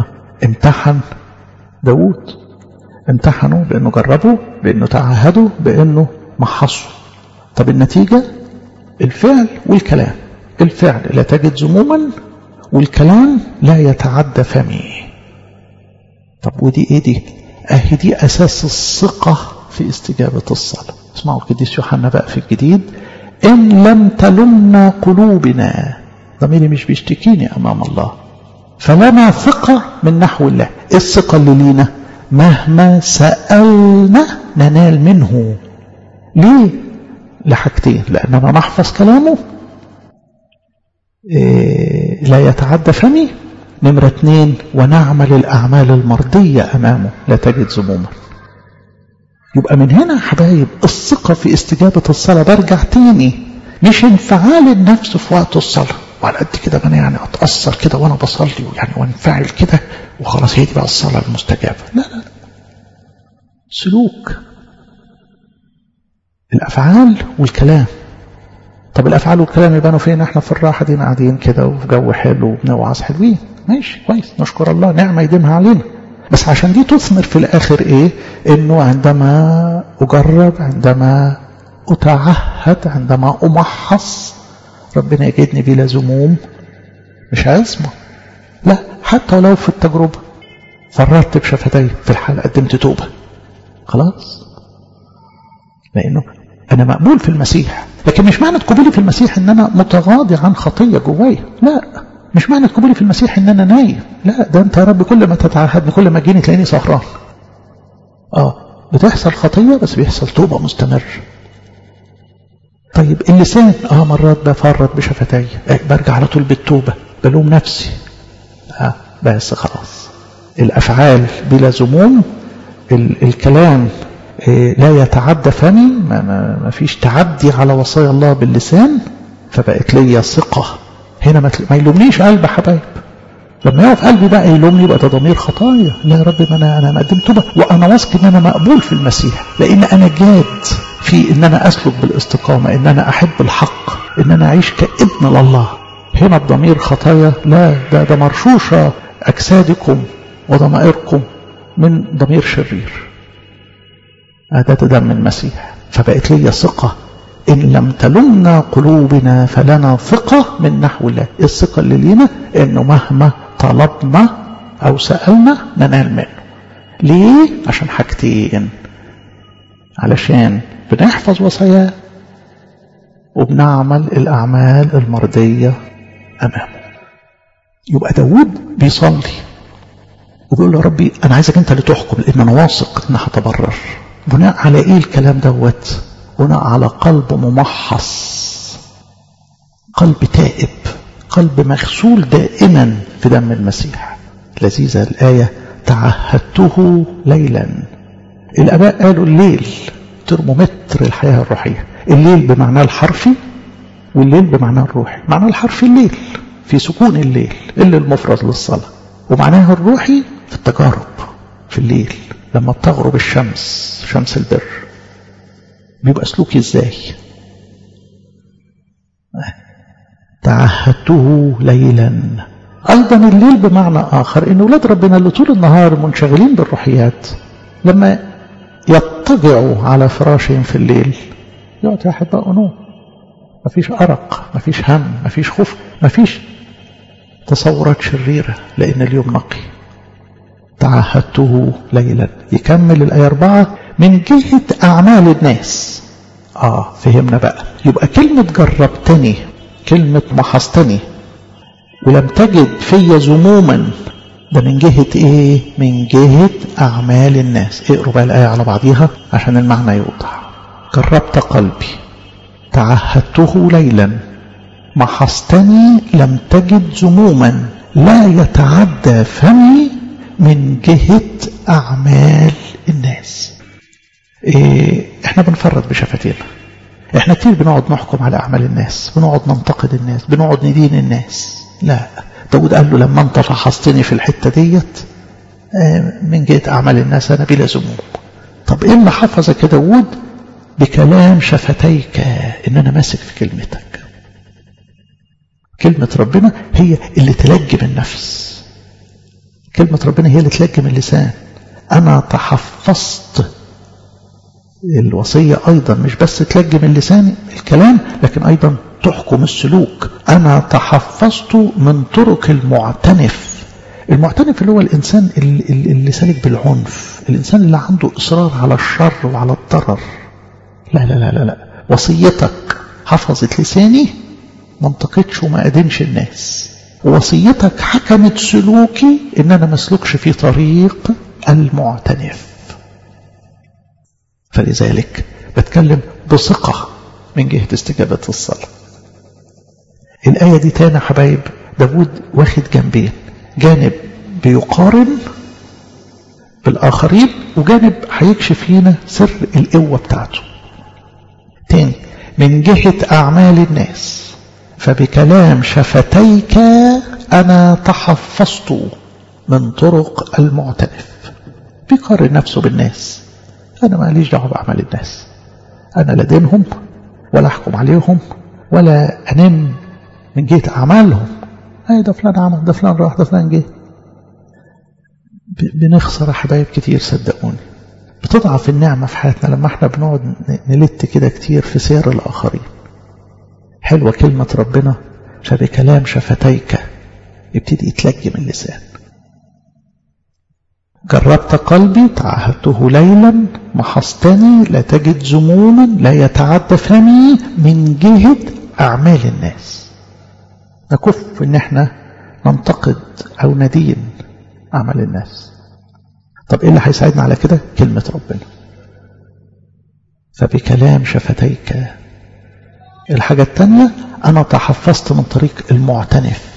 امتحن داود امتحنوا بأنه جربوا بأنه تعهدوا بأنه محصوا طب النتيجة الفعل والكلام الفعل لا تجد زموما والكلام لا يتعدى فمي طب ودي ايه دي اهي دي اساس الثقة في استجابة الصلاة اسمعوا القديس يوحنا بقى في الجديد ان لم تلمنا قلوبنا ضميري مش بيشتكيني امام الله فلنا ثقة من نحو الله ايه الثقة اللي لينا مهما سألنا ننال منه ليه لحاجتين لأننا نحفظ كلامه إيه لا يتعدى فمي نمرة اتنين ونعمل الأعمال المرضية أمامه لا تجد زموما يبقى من هنا حبايب الثقة في استجابة الصلاة برجع تاني مش انفعال النفس في وقت الصلاة وعلى قد كده انا يعني اتأثر كده وانا بصلي يعني وانفعل كده وخلاص هي دي بقى الصلاة المستجابة لا لا سلوك الأفعال والكلام طب الأفعال والكلام يبانوا فين احنا في الراحة دي قاعدين كده وفي جو حلو وبنوعظ حلوين ماشي كويس نشكر الله نعمة يديمها علينا بس عشان دي تثمر في الآخر ايه انه عندما أجرب عندما أتعهد عندما أمحص ربنا يجدني بلا زموم مش عزمة لا حتى لو في التجربة فررت بشفتي في الحال قدمت توبة خلاص لأنه أنا مقبول في المسيح لكن مش معنى قبولي في المسيح ان انا متغاضي عن خطيه جوايا لا مش معنى قبولي في المسيح ان انا نايم لا ده انت يا رب كل ما تتعهدني كل ما تجيني تلاقيني سهران اه بتحصل خطيه بس بيحصل توبه مستمر طيب اللسان اه مرات بفرط بشفتي آه برجع على طول بالتوبه بلوم نفسي اه بس خلاص الافعال بلا زموم ال الكلام لا يتعدى فمي ما, ما, ما فيش تعدي على وصايا الله باللسان فبقت لي ثقة هنا ما, ما يلومنيش قلب حبايب لما يقف قلبي بقى يلومني يبقى ده ضمير خطايا لا يا رب ما انا انا مقدم توبه وانا واثق ان انا مقبول في المسيح لان انا جاد في ان انا اسلك بالاستقامه ان انا احب الحق ان انا اعيش كابن لله هنا الضمير خطايا لا ده ده مرشوشه اجسادكم وضمائركم من ضمير شرير هذا دم المسيح فبقت لي ثقة إن لم تلمنا قلوبنا فلنا ثقة من نحو الله الثقة اللي لينا إنه مهما طلبنا أو سألنا ننال منه ليه؟ عشان حاجتين علشان بنحفظ وصاياه وبنعمل الأعمال المرضية أمامه يبقى داود بيصلي وبيقول له ربي أنا عايزك أنت اللي تحكم لأن أنا واثق إن هتبرر بناء على ايه الكلام دوت بناء على قلب ممحص قلب تائب قلب مغسول دائما في دم المسيح لذيذة الآية تعهدته ليلا الآباء قالوا الليل ترمومتر الحياة الروحية الليل بمعناه الحرفي والليل بمعناه الروحي معناه الحرفي الليل في سكون الليل اللي المفرد للصلاة ومعناه الروحي في التجارب في الليل لما بتغرب الشمس شمس البر بيبقى سلوكي ازاي تعهدته ليلا ايضا الليل بمعنى اخر ان ولاد ربنا اللي طول النهار منشغلين بالروحيات لما يضطجعوا على فراشهم في الليل يقعد يا احباء نوم مفيش ارق مفيش هم مفيش خوف مفيش تصورات شريره لان اليوم نقي تعهدته ليلا يكمل الآية أربعة من جهة أعمال الناس آه فهمنا بقى يبقى كلمة جربتني كلمة محصتني ولم تجد في زموما ده من جهة ايه من جهة أعمال الناس اقروا بقى الآية على بعضيها عشان المعنى يوضح جربت قلبي تعهدته ليلا محصتني لم تجد زموما لا يتعدى فمي من جهة أعمال الناس إيه احنا بنفرط بشفتينا احنا كتير بنقعد نحكم على أعمال الناس بنقعد ننتقد الناس بنقعد ندين الناس لا داود قال له لما انت فحصتني في الحتة ديت اه من جهة أعمال الناس أنا بلا ذنوب طب إيه اللي حفظك يا داود بكلام شفتيك إن أنا ماسك في كلمتك كلمة ربنا هي اللي تلجم النفس كلمة ربنا هي اللي تلجم اللسان أنا تحفظت الوصية أيضا مش بس تلجم اللسان الكلام لكن أيضا تحكم السلوك أنا تحفظت من طرق المعتنف المعتنف اللي هو الإنسان اللي, اللي سالك بالعنف الإنسان اللي عنده إصرار على الشر وعلى الضرر لا لا لا لا, لا. وصيتك حفظت لساني ما انتقدش وما أدنش الناس وصيتك حكمت سلوكي ان انا مسلكش في طريق المعتنف فلذلك بتكلم بثقة من جهة استجابة الصلاة الآية دي تاني حبايب داود واخد جنبين جانب بيقارن بالآخرين وجانب هيكشف لنا سر القوة بتاعته تاني من جهة أعمال الناس فبكلام شفتيك أنا تحفظت من طرق المعتنف بيقارن نفسه بالناس أنا ماليش دعوة بأعمال الناس أنا لا دينهم ولا أحكم عليهم ولا أنم من جهة أعمالهم أي ده فلان عمل ده فلان راح ده فلان جه بنخسر حبايب كتير صدقوني بتضعف النعمة في حياتنا لما احنا بنقعد نلت كده كتير في سير الآخرين حلوة كلمة ربنا فبكلام شفتيك يبتدي يتلجم اللسان جربت قلبي تعهدته ليلا محصتني لا تجد زموما لا يتعدى فمي من جهة أعمال الناس نكف ان احنا ننتقد او ندين أعمال الناس طب ايه اللي هيساعدنا على كده كلمة ربنا فبكلام شفتيك الحاجة التانية أنا تحفظت من طريق المعتنف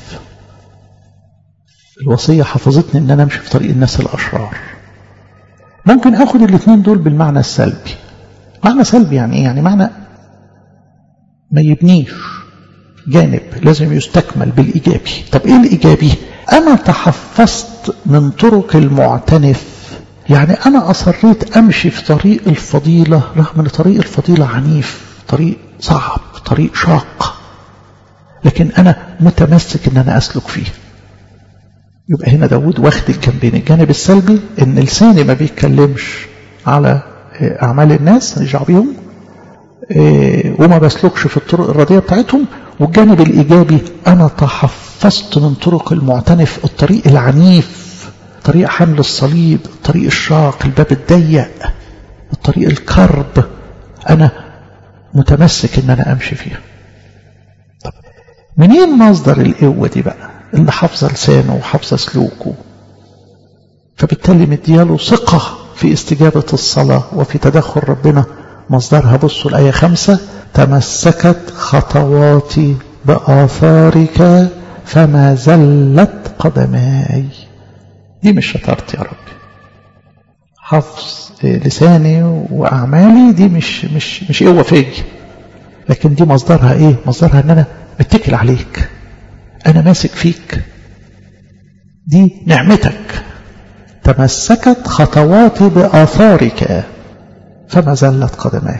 الوصية حفظتني أن أنا أمشي في طريق الناس الأشرار ممكن أخد الاثنين دول بالمعنى السلبي معنى سلبي يعني إيه؟ يعني معنى ما يبنيش جانب لازم يستكمل بالإيجابي طب إيه الإيجابي أنا تحفظت من طرق المعتنف يعني أنا أصريت أمشي في طريق الفضيلة رغم أن طريق الفضيلة عنيف طريق صعب طريق شاق لكن أنا متمسك أن أنا أسلك فيه يبقى هنا داود واخد الجنبين الجانب السلبي ان لساني ما بيتكلمش على اعمال الناس ماليش بيهم وما بسلكش في الطرق الرديئه بتاعتهم والجانب الايجابي انا تحفظت من طرق المعتنف الطريق العنيف طريق حمل الصليب الطريق الشاق الباب الضيق الطريق الكرب انا متمسك ان انا امشي فيه طب منين مصدر القوه دي بقى اللي حافظه لسانه وحافظه سلوكه فبالتالي مدياله ثقة في استجابة الصلاة وفي تدخل ربنا مصدرها بصوا الآية خمسة تمسكت خطواتي بآثارك فما زلت قدماي دي مش شطارتي يا ربي حفظ لساني وأعمالي دي مش مش مش قوة فيا لكن دي مصدرها ايه مصدرها ان انا متكل عليك أنا ماسك فيك دي نعمتك تمسكت خطواتي بآثارك فما زلت قدماي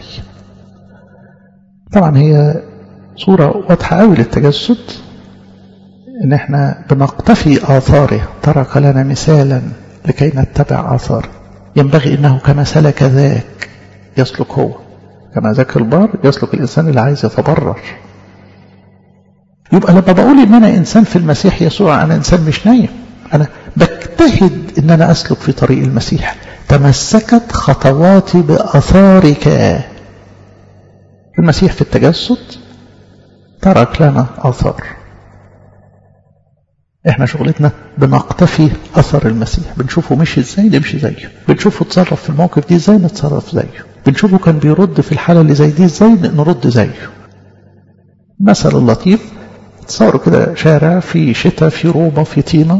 طبعا هي صورة واضحة قوي للتجسد ان احنا بنقتفي آثاره ترك لنا مثالا لكي نتبع آثاره ينبغي انه كما سلك ذاك يسلك هو كما ذاك البار يسلك الإنسان اللي عايز يتبرر يبقى لما بقول ان انا انسان في المسيح يسوع انا انسان مش نايم انا بجتهد ان انا اسلك في طريق المسيح تمسكت خطواتي باثارك المسيح في التجسد ترك لنا اثار احنا شغلتنا بنقتفي اثر المسيح بنشوفه مشي ازاي نمشي زيه بنشوفه اتصرف في الموقف دي ازاي نتصرف زيه بنشوفه كان بيرد في الحاله اللي زي دي ازاي نرد زيه مثل اللطيف تصوروا كده شارع في شتاء في روبة في طينة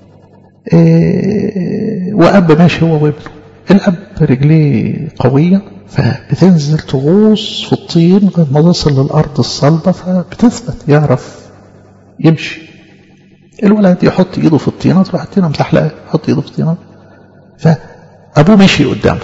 إيه وأب ماشي هو وابنه الأب رجليه قوية فبتنزل تغوص في الطين لغاية ما تصل للأرض الصلبة فبتثبت يعرف يمشي الولد يحط ايده في الطينة تروح الطينة متحلقة يحط ايده في الطينة فأبوه مشي قدامه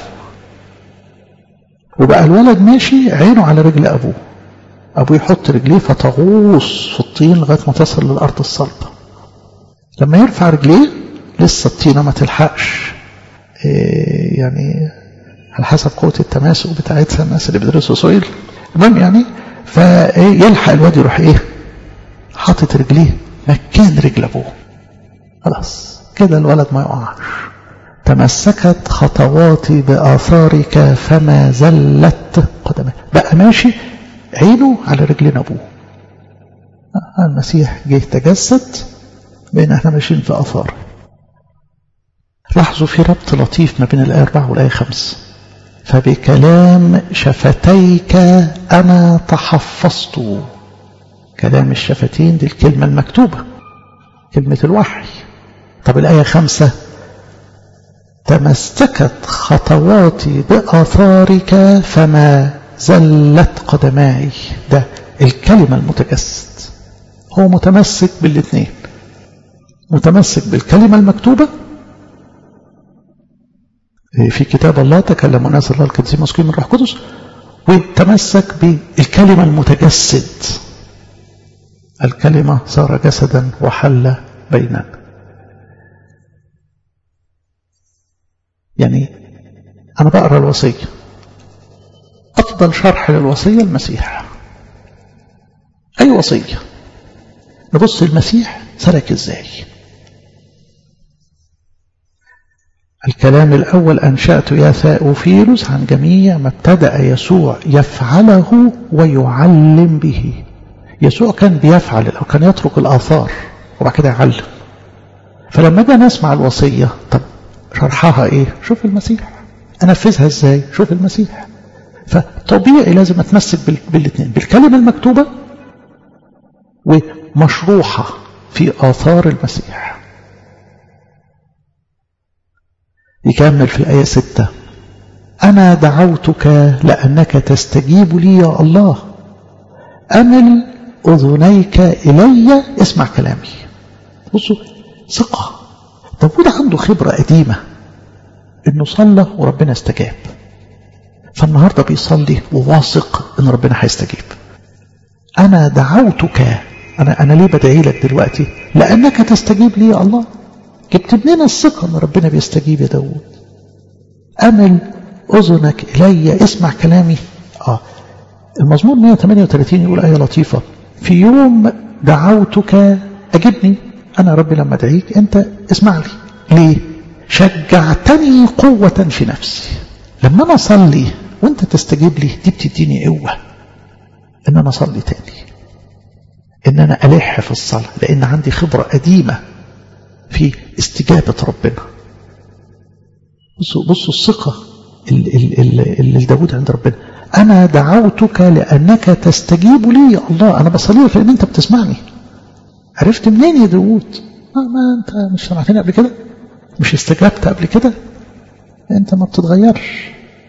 وبقى الولد ماشي عينه على رجل أبوه أبوه يحط رجليه فتغوص في الطين لغاية ما تصل للأرض الصلبة لما يرفع رجليه لسه الطينة ما تلحقش إيه يعني على حسب قوة التماسك بتاعتها الناس اللي بيدرسوا سويل المهم يعني فيلحق الواد يروح ايه حاطط رجليه مكان رجل ابوه خلاص كده الولد ما يقعش تمسكت خطواتي بآثارك فما زلت قدمه بقى ماشي عينه على رجلين أبوه المسيح جه تجسد بين احنا ماشيين في أثار لاحظوا في ربط لطيف ما بين الآية 4 والآية 5 فبكلام شفتيك أنا تحفظت كلام الشفتين دي الكلمة المكتوبة كلمة الوحي طب الآية خمسة تمسكت خطواتي بآثارك فما زلت قدماي ده الكلمة المتجسد هو متمسك بالاثنين متمسك بالكلمة المكتوبة في كتاب الله تكلم ناس الله القديس مسكين من روح قدس وتمسك بالكلمة المتجسد الكلمة صار جسدا وحل بيننا يعني أنا بقرأ الوصية أفضل شرح للوصية المسيح أي وصية نبص المسيح سلك إزاي الكلام الأول أنشأت يا ثاؤفيلوس عن جميع ما ابتدأ يسوع يفعله ويعلم به يسوع كان بيفعل أو كان يترك الآثار وبعد كده يعلم فلما جاء نسمع الوصية طب شرحها ايه شوف المسيح انفذها ازاي شوف المسيح فطبيعي لازم اتمسك بالاثنين بالكلمة المكتوبة ومشروحة في آثار المسيح يكمل في الآية ستة أنا دعوتك لأنك تستجيب لي يا الله أمل أذنيك إلي اسمع كلامي بصوا ثقة داود عنده خبرة قديمة انه صلى وربنا استجاب فالنهاردة بيصلي وواثق ان ربنا هيستجيب انا دعوتك انا انا ليه بدعي لك دلوقتي لانك تستجيب لي يا الله جبت منين الثقة ان ربنا بيستجيب يا داود امل اذنك الي اسمع كلامي اه المزمور 138 يقول آية لطيفة في يوم دعوتك أجبني أنا ربي لما أدعيك أنت اسمع لي ليه شجعتني قوة في نفسي لما أنا أصلي وأنت تستجيب لي دي بتديني قوة إن أنا أصلي تاني إن أنا ألح في الصلاة لأن عندي خبرة قديمة في استجابة ربنا بصوا بصوا الثقة اللي داود عند ربنا أنا دعوتك لأنك تستجيب لي يا الله أنا بصلي لك لأن أنت بتسمعني عرفت منين يا داود ما, ما أنت مش سمعتني قبل كده مش استجبت قبل كده أنت ما بتتغيرش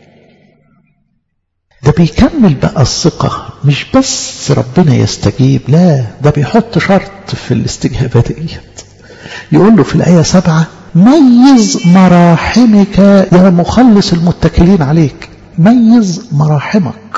ده بيكمل بقى الثقة مش بس ربنا يستجيب لا ده بيحط شرط في الاستجابة ديت يقول له في الآية سبعة ميز مراحمك يا مخلص المتكلين عليك ميز مراحمك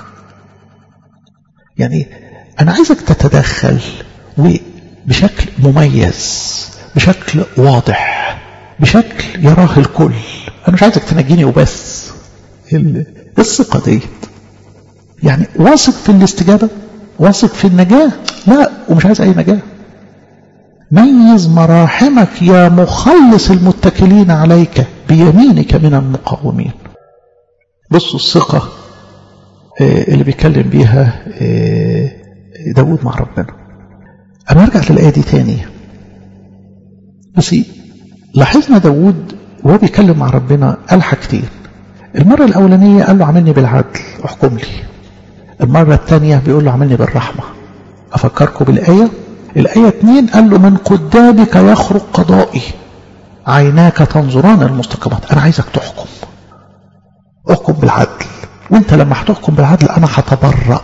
يعني أنا عايزك تتدخل وبشكل مميز بشكل واضح بشكل يراه الكل أنا مش عايزك تنجيني وبس الثقة ديت يعني واثق في الاستجابة واثق في النجاة لا ومش عايز أي نجاة ميز مراحمك يا مخلص المتكلين عليك بيمينك من المقاومين بصوا الثقة اللي بيتكلم بيها داود مع ربنا أنا أرجع للآية دي تاني بس لاحظنا داود وهو بيتكلم مع ربنا قال حاجتين المرة الأولانية قال له عاملني بالعدل احكم لي المرة الثانية بيقول له عاملني بالرحمة أفكركم بالآية الآية 2 قال له من قدامك يخرج قضائي عيناك تنظران المستقيمات أنا عايزك تحكم احكم بالعدل وانت لما هتحكم بالعدل أنا هتبرأ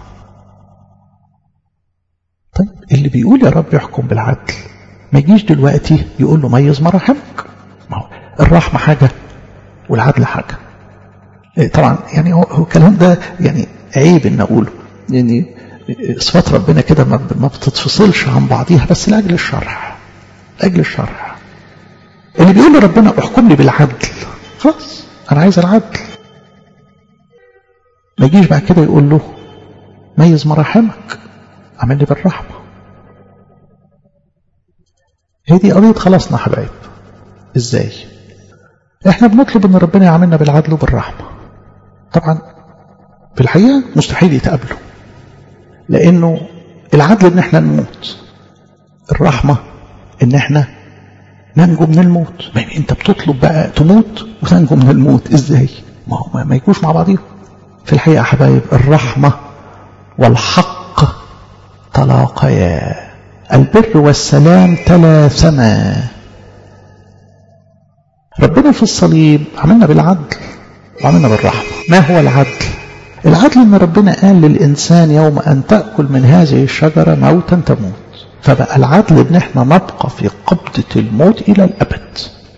طيب اللي بيقول يا رب يحكم بالعدل ما يجيش دلوقتي يقول له ميز مراحمك ما هو الرحمة حاجة والعدل حاجة طبعا يعني هو الكلام ده يعني عيب ان اقوله يعني صفات ربنا كده ما بتتفصلش عن بعضيها بس لاجل الشرح لاجل الشرح اللي بيقول لربنا احكم لي بالعدل خلاص انا عايز العدل ما يجيش بعد كده يقول له ميز مراحمك اعمل لي بالرحمة هي دي قضية خلاصنا حبايب ازاي احنا بنطلب ان ربنا يعاملنا بالعدل وبالرحمة طبعا في الحقيقة مستحيل يتقابلوا لانه العدل ان احنا نموت الرحمة ان احنا ننجو من الموت ما انت بتطلب بقى تموت وتنجو من الموت ازاي ما هو ما يجوش مع بعضهم في الحقيقة يا حبايب الرحمة والحق تلاقيا البر والسلام تلاثما ربنا في الصليب عملنا بالعدل وعملنا بالرحمة ما هو العدل العدل ان ربنا قال للإنسان يوم أن تأكل من هذه الشجرة موتا تموت فبقى العدل ان احنا نبقى في قبضة الموت إلى الأبد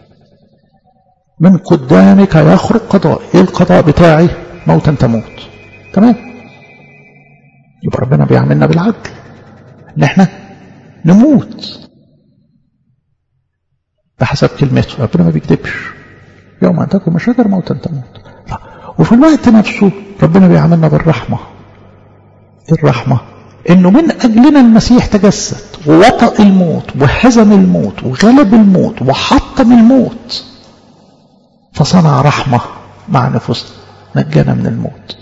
من قدامك يخرج قضاء ايه القضاء بتاعي موتا تموت تمام يبقى ربنا بيعملنا بالعدل ان احنا نموت بحسب كلمته ربنا ما بيكذبش يوم ان تكون مشاجر موتا تموت وفي الوقت نفسه ربنا بيعملنا بالرحمة الرحمة انه من اجلنا المسيح تجسد ووطأ الموت وهزم الموت وغلب الموت وحطم الموت فصنع رحمة مع نفوسنا نجانا من الموت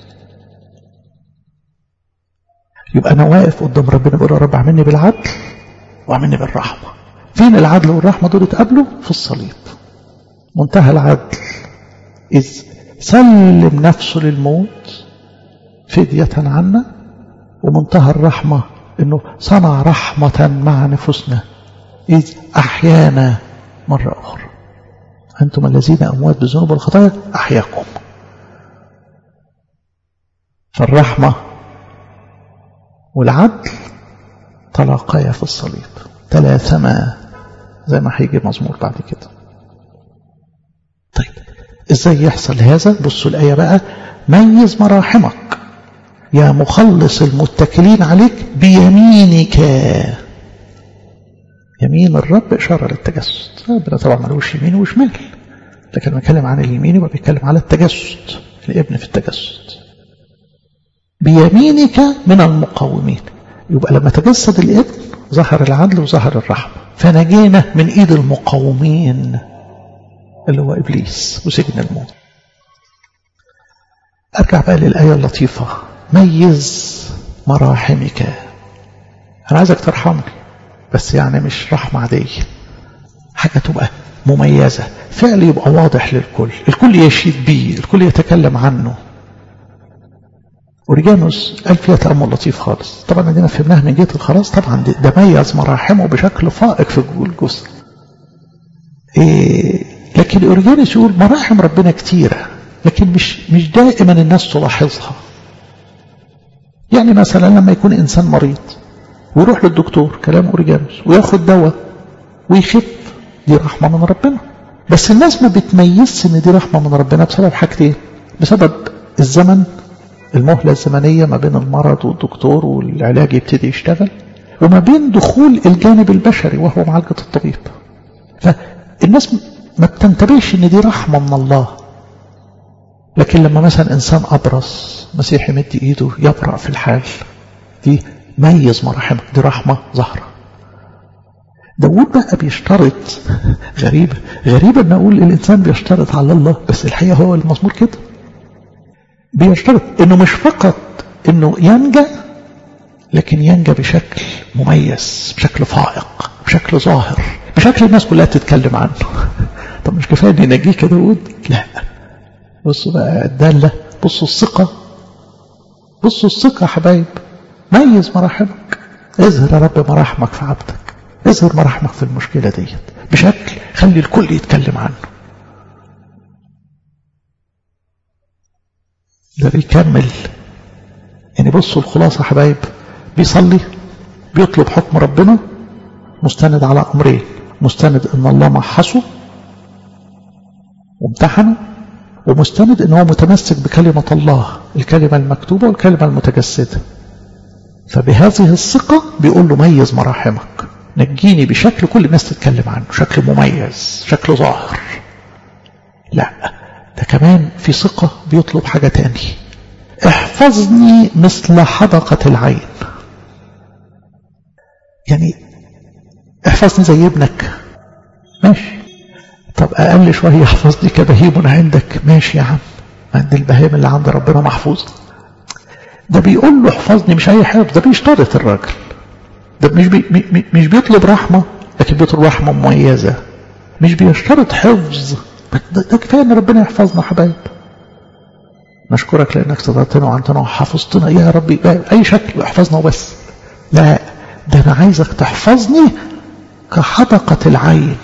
يبقى انا واقف قدام ربنا بقول يا رب اعملني بالعدل واعملني بالرحمه فين العدل والرحمه دول اتقابلوا في الصليب منتهى العدل اذ سلم نفسه للموت فدية عنا ومنتهى الرحمة انه صنع رحمة مع نفوسنا اذ احيانا مرة اخرى انتم الذين اموات بالذنوب والخطايا احياكم فالرحمة والعدل تلاقيا في الصليب تلاثما زي ما هيجي مزمور بعد كده طيب ازاي يحصل هذا بصوا الآية بقى ميز مراحمك يا مخلص المتكلين عليك بيمينك يمين الرب إشارة للتجسد ربنا طبعا ملوش يمين وشمال لكن لما بيتكلم عن اليمين يبقى بيتكلم على التجسد الابن في التجسد بيمينك من المقاومين يبقى لما تجسد الابن ظهر العدل وظهر الرحمة فنجينا من ايد المقاومين اللي هو ابليس وسجن الموت ارجع بقى للآية اللطيفة ميز مراحمك انا عايزك ترحمني بس يعني مش رحمة عادية حاجة تبقى مميزة فعل يبقى واضح للكل الكل يشيد بيه الكل يتكلم عنه أوريجانوس قال فيها تأمل لطيف خالص طبعا عندنا فهمناها من جهة الخلاص طبعا ده ميز مراحمه بشكل فائق في الجزء إيه لكن أوريجانوس يقول مراحم ربنا كتيرة لكن مش مش دائما الناس تلاحظها يعني مثلا لما يكون إنسان مريض ويروح للدكتور كلام أوريجانوس وياخد دواء ويخف دي رحمة من ربنا بس الناس ما بتميزش ان دي رحمة من ربنا بسبب حاجتين بسبب الزمن المهلة الزمنية ما بين المرض والدكتور والعلاج يبتدي يشتغل وما بين دخول الجانب البشري وهو معالجة الطبيب فالناس ما بتنتبهش ان دي رحمة من الله لكن لما مثلا انسان ابرص مسيح يمد ايده يبرأ في الحال دي ميز مراحمك دي رحمة ظهرة داود بقى بيشترط غريبة غريبة ان اقول الانسان بيشترط على الله بس الحقيقة هو المزمور كده بيشترط انه مش فقط انه ينجى لكن ينجى بشكل مميز بشكل فائق بشكل ظاهر بشكل الناس كلها تتكلم عنه طب مش كفايه ان ينجيك يا داود لا بصوا بقى الداله بصوا الثقه بصوا الثقه يا حبايب ميز مراحمك اظهر يا رب مراحمك في عبدك اظهر مراحمك في المشكله ديت بشكل خلي الكل يتكلم عنه ده بيكمل يعني بصوا الخلاصة يا حبايب بيصلي بيطلب حكم ربنا مستند على أمرين مستند إن الله محصه وامتحنه ومستند إن هو متمسك بكلمة الله الكلمة المكتوبة والكلمة المتجسدة فبهذه الثقة بيقول له ميز مراحمك نجيني بشكل كل الناس تتكلم عنه شكل مميز شكل ظاهر لا ده كمان في ثقة بيطلب حاجة تاني احفظني مثل حدقة العين يعني احفظني زي ابنك ماشي طب اقل شوية احفظني كبهيم عندك ماشي يا عم عند البهيم اللي عند ربنا محفوظ ده بيقول له احفظني مش اي حفظ ده بيشترط الراجل ده مش بي مش بيطلب رحمة لكن بيطلب رحمة مميزة مش بيشترط حفظ ده كفاية ان ربنا يحفظنا حبايب نشكرك لانك سترتنا وعنتنا وحفظتنا يا ربي اي شكل احفظنا وبس لا ده انا عايزك تحفظني كحدقة العين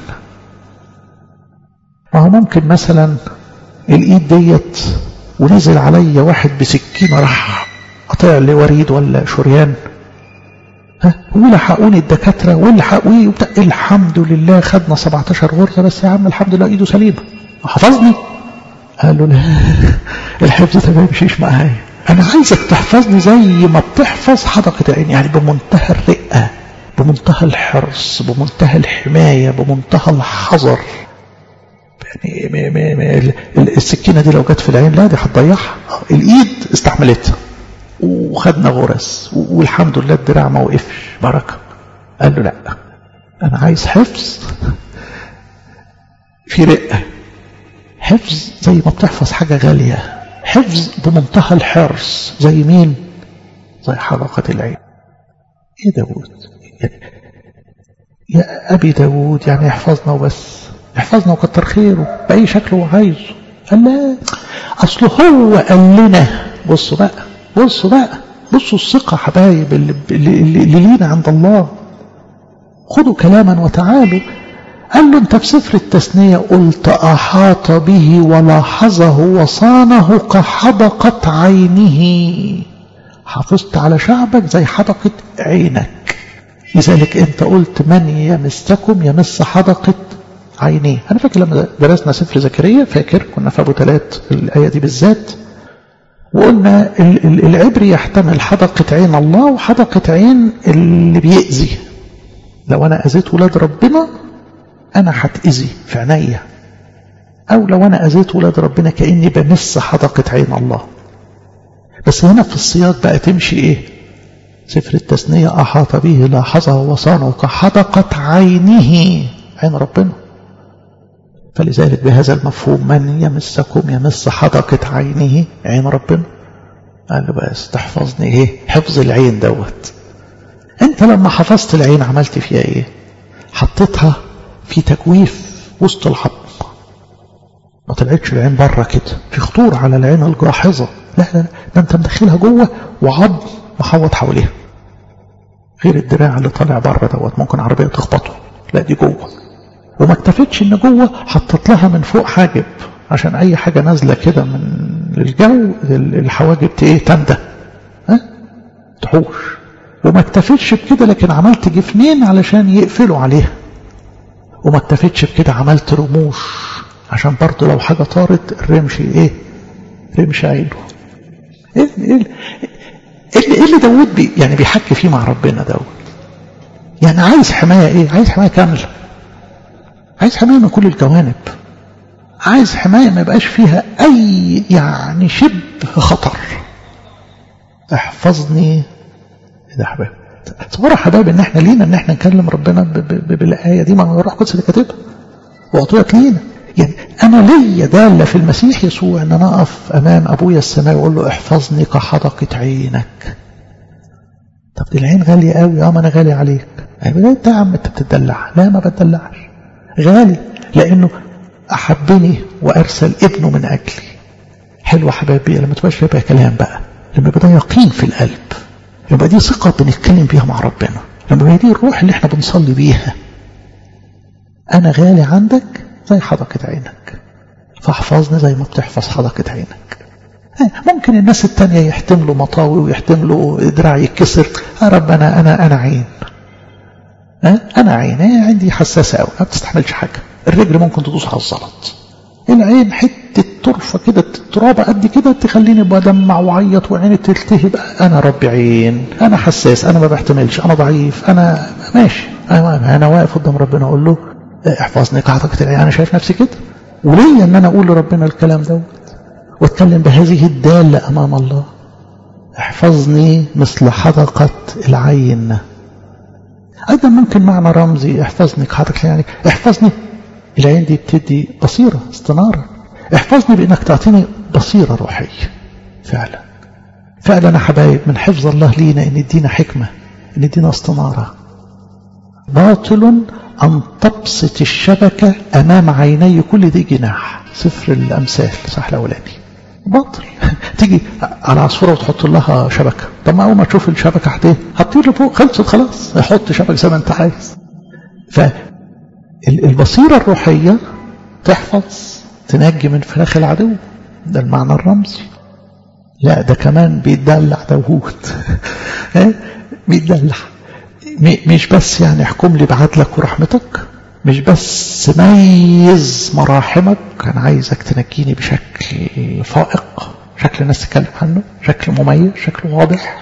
ما هو ممكن مثلا الايد ديت ونزل عليا واحد بسكينة راح قطع لي وريد ولا شريان ها ولحقوني الدكاترة والحقوني وبتاع الحمد لله خدنا 17 غرزة بس يا عم الحمد لله ايده سليمة حفظني قال له لا الحفظ ده ما يمشيش معايا انا عايزك تحفظني زي ما بتحفظ حدقة العين يعني بمنتهى الرقة بمنتهى الحرص بمنتهى الحماية بمنتهى الحذر يعني ما ما ما السكينة دي لو جت في العين لا دي هتضيعها الايد استحملتها وخدنا غرز والحمد لله الدراع ما وقفش بركة قال له لا انا عايز حفظ في رقة حفظ زي ما بتحفظ حاجة غالية حفظ بمنتهى الحرص زي مين زي حلقة العين ايه داود يا ابي داود يعني يحفظنا وبس يحفظنا وكتر خيره بأي شكل هو عايزه قال لا اصل هو قال لنا بصوا بقى بصوا بقى بصوا الثقة حبايب اللي, اللي, اللي لينا عند الله خذوا كلاما وتعالوا قال له انت في سفر التثنية قلت أحاط به ولاحظه وصانه كحدقة عينه حافظت على شعبك زي حدقة عينك لذلك انت قلت من يمسكم يمس حدقة عينيه أنا فاكر لما درسنا سفر زكريا فاكر كنا في أبو تلات الآية دي بالذات وقلنا العبري يحتمل حدقة عين الله وحدقة عين اللي بيأذي لو أنا أذيت ولاد ربنا أنا هتأذي في عينيا أو لو أنا أذيت ولاد ربنا كأني بمس حدقة عين الله بس هنا في السياق بقى تمشي إيه سفر التثنية أحاط به لاحظه وصانه كحدقة عينه عين ربنا فلذلك بهذا المفهوم من يمسكم يمس حدقة عينه عين ربنا قال له بس تحفظني ايه حفظ العين دوت انت لما حفظت العين عملت فيها ايه حطيتها في تجويف وسط العظم ما طلعتش العين بره كده في خطور على العين الجاحظة لا لا ده انت مدخلها جوه وعظم محوط حواليها غير الدراع اللي طالع بره دوت ممكن عربية تخبطه لا دي جوه وما اكتفتش ان جوه حطت لها من فوق حاجب عشان اي حاجة نازلة كده من الجو الحواجب ايه تندى ها تحوش وما اكتفتش بكده لكن عملت جفنين علشان يقفلوا عليها وما اكتفتش بكده عملت رموش عشان برضه لو حاجة طارت الرمش ايه رمش عينه ايه ايه ايه اللي داود بي يعني بيحكي فيه مع ربنا داود يعني عايز حماية ايه عايز حماية كاملة عايز حماية من كل الجوانب عايز حماية ما يبقاش فيها اي يعني شبه خطر احفظني ده حبايب تصوروا حبايب ان احنا لينا ان احنا نكلم ربنا ب ب ب بالايه دي ما هو الروح القدس اللي كاتبها واعطيت لينا يعني انا ليا داله في المسيح يسوع ان انا اقف امام ابويا السماوي واقول له احفظني كحدقه عينك طب دي العين غاليه قوي اه ما انا غالي عليك يعني انت يا عم انت بتدلع لا ما بتدلعش غالي لانه احبني وارسل ابنه من اجلي حلوه حبايبي لما تبقاش فيها كلام بقى لما يبقى ده يقين في القلب يبقى دي ثقة بنتكلم بيها مع ربنا لما هي دي الروح اللي احنا بنصلي بيها أنا غالي عندك زي حدقة عينك فاحفظني زي ما بتحفظ حدقة عينك ممكن الناس التانية يحتملوا مطاوي ويحتملوا دراع يتكسر يا رب أنا أنا أنا عين أنا عين أنا عندي حساسة أوي ما بتستحملش حاجة الرجل ممكن تدوس على الزلط العين حتة طرفة كده ترابة قد كده تخليني بدمع وعيط وعيني تلتهب أنا ربي عين أنا حساس أنا ما بحتملش أنا ضعيف أنا ماشي انا واقف قدام ربنا اقول له احفظني كعتقة العين انا شايف نفسي كده وليه ان انا اقول لربنا الكلام دوت واتكلم بهذه الدالة امام الله احفظني مثل حدقة العين ايضا ممكن معنى رمزي احفظني كحدقة يعني احفظني العين دي بتدي بصيرة استنارة احفظني بانك تعطيني بصيرة روحية فعلا فعلا يا حبايب من حفظ الله لينا ان يدينا حكمة ان يدينا استنارة باطل أن تبسط الشبكة أمام عيني كل ذي جناح سفر الأمثال صح الأولاني باطل تيجي على عصفورة وتحط لها شبكة طب ما أول ما تشوف الشبكة هت هتطير لفوق خلصت خلاص حط شبكة زي ما أنت عايز فالبصيرة الروحية تحفظ تنجي من فراخ العدو ده المعنى الرمزي لا ده كمان بيتدلع داوود بيتدلع مش بس يعني احكم لي بعدلك ورحمتك مش بس ميز مراحمك انا عايزك تنجيني بشكل فائق شكل الناس تتكلم عنه شكل مميز شكل واضح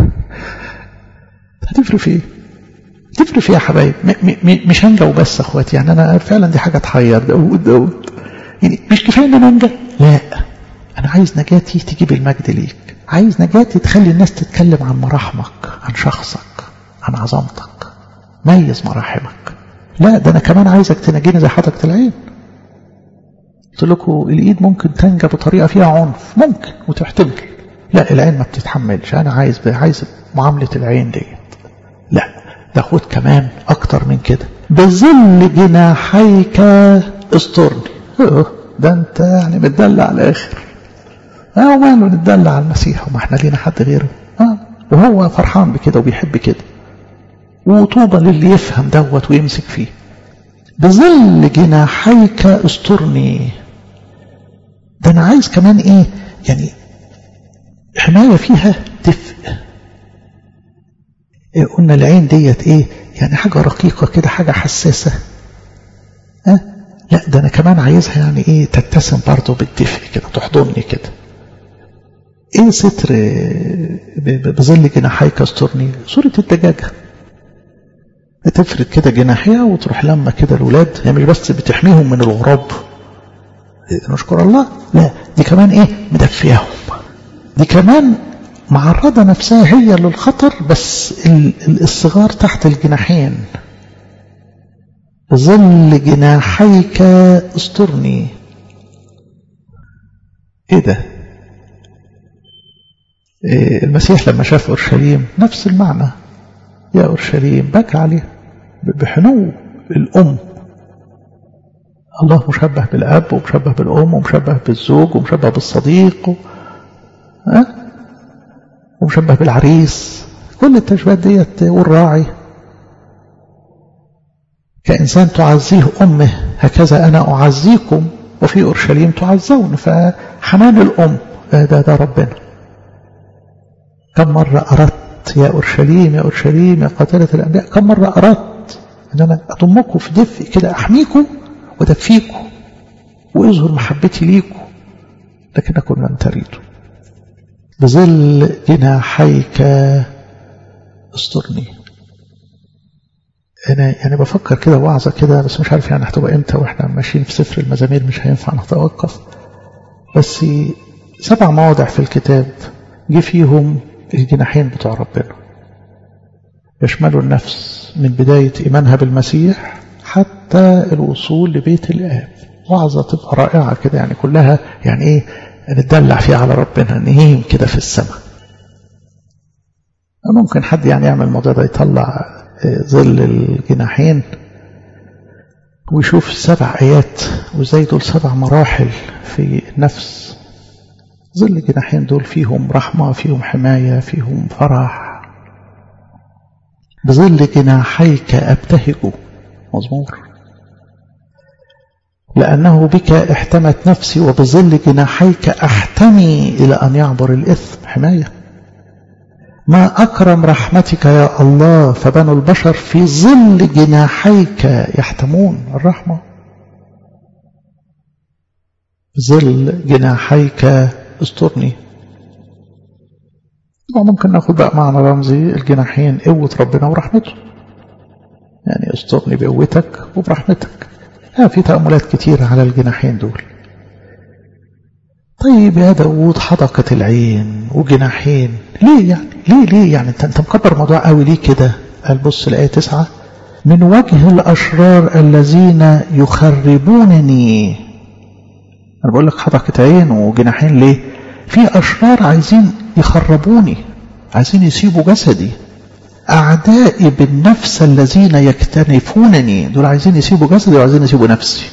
هتفرق في ايه تفرق في ايه يا حبايب مش هنجا وبس اخواتي يعني انا فعلا دي حاجه تحير داود داود يعني مش كفايه ان انا انجا لا انا عايز نجاتي تجيب المجد ليك عايز نجاتي تخلي الناس تتكلم عن مراحمك عن شخصك عن عظمتك ميز مراحمك لا ده انا كمان عايزك تنجيني زي حضرتك العين قلت لكم الايد ممكن تنجى بطريقه فيها عنف ممكن وتحتمل لا العين ما بتتحملش انا عايز عايز معامله العين ديت لا ده خد كمان اكتر من كده بظل جناحيك استرني ده انت يعني متدلع على الاخر اه وماله نتدلع على المسيح وما احنا لينا حد غيره اه وهو فرحان بكده وبيحب كده وطوبى للي يفهم دوت ويمسك فيه بظل جناحيك استرني ده انا عايز كمان ايه يعني حماية فيها دفء إيه قلنا العين ديت ايه يعني حاجة رقيقة كده حاجة حساسة أه؟ لا ده انا كمان عايزها يعني ايه تتسم برضه بالدفء كده تحضني كده ايه ستر بظل جناحيك استرني صورة الدجاجة بتفرد كده جناحيها وتروح لما كده الولاد هي مش بس بتحميهم من الغراب نشكر الله لا دي كمان ايه مدفياهم دي كمان معرضة نفسها هي للخطر بس الصغار تحت الجناحين ظل جناحيك استرني ايه ده إيه المسيح لما شاف اورشليم نفس المعنى يا اورشليم بكى عليه بحنو الام الله مشبه بالاب ومشبه بالام ومشبه بالزوج ومشبه بالصديق و... أه؟ ومشبه بالعريس كل التشبيهات ديت والراعي كإنسان تعزيه أمه هكذا أنا أعزيكم وفي أورشليم تعزون فحنان الأم ده, ده ربنا كم مرة أردت يا أورشليم يا أورشليم يا قاتلة الأنبياء كم مرة أردت أن أنا أضمكم في دفء كده أحميكم ودفيكم وإظهر محبتي ليكم لكنكم لم تريدوا بظل جناحيك استرني انا يعني بفكر كده وعظه كده بس مش عارف يعني هتبقى امتى واحنا ماشيين في سفر المزامير مش هينفع نتوقف بس سبع مواضع في الكتاب جه فيهم الجناحين بتوع ربنا يشملوا النفس من بداية إيمانها بالمسيح حتى الوصول لبيت الآب وعظة تبقى رائعة كده يعني كلها يعني إيه نتدلع فيها على ربنا نهيم كده في السماء ممكن حد يعني يعمل الموضوع ده يطلع ظل الجناحين ويشوف سبع آيات وزي دول سبع مراحل في النفس ظل الجناحين دول فيهم رحمة فيهم حماية فيهم فرح بظل جناحيك أبتهج مزمور لأنه بك احتمت نفسي وبظل جناحيك أحتمي إلى أن يعبر الإثم حماية ما أكرم رحمتك يا الله فبنو البشر في ظل جناحيك يحتمون الرحمة ظل جناحيك استرني ممكن ناخد بقى معنى رمزي الجناحين قوة ربنا ورحمته يعني استرني بقوتك وبرحمتك ها في تأملات كتيرة على الجناحين دول طيب يا داود حدقة العين وجناحين ليه يعني ليه ليه يعني انت انت مكبر الموضوع قوي ليه كده قال بص الآية تسعة من وجه الأشرار الذين يخربونني أنا بقول لك حدقة عين وجناحين ليه في أشرار عايزين يخربوني عايزين يسيبوا جسدي أعدائي بالنفس الذين يكتنفونني دول عايزين يسيبوا جسدي وعايزين يسيبوا نفسي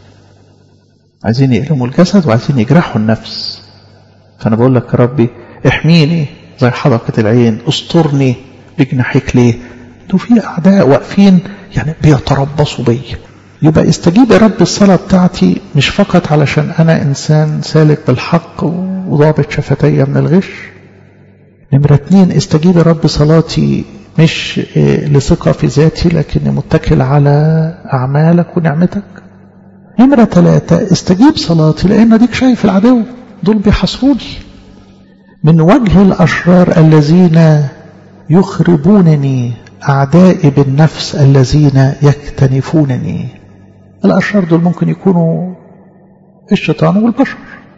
عايزين يقلموا الجسد وعايزين يجرحوا النفس فأنا بقول لك يا ربي احميني زي حدقة العين استرني بجناحيك ليه دول في أعداء واقفين يعني بيتربصوا بي يبقى استجيب يا رب الصلاة بتاعتي مش فقط علشان أنا إنسان سالك بالحق وضابط شفتي من الغش نمرة اتنين استجيب يا رب صلاتي مش لثقة في ذاتي لكني متكل على أعمالك ونعمتك نمرة ثلاثة استجيب صلاتي لأن ديك شايف العدو دول بيحصروني من وجه الأشرار الذين يخربونني أعدائي بالنفس الذين يكتنفونني الأشرار دول ممكن يكونوا الشيطان والبشر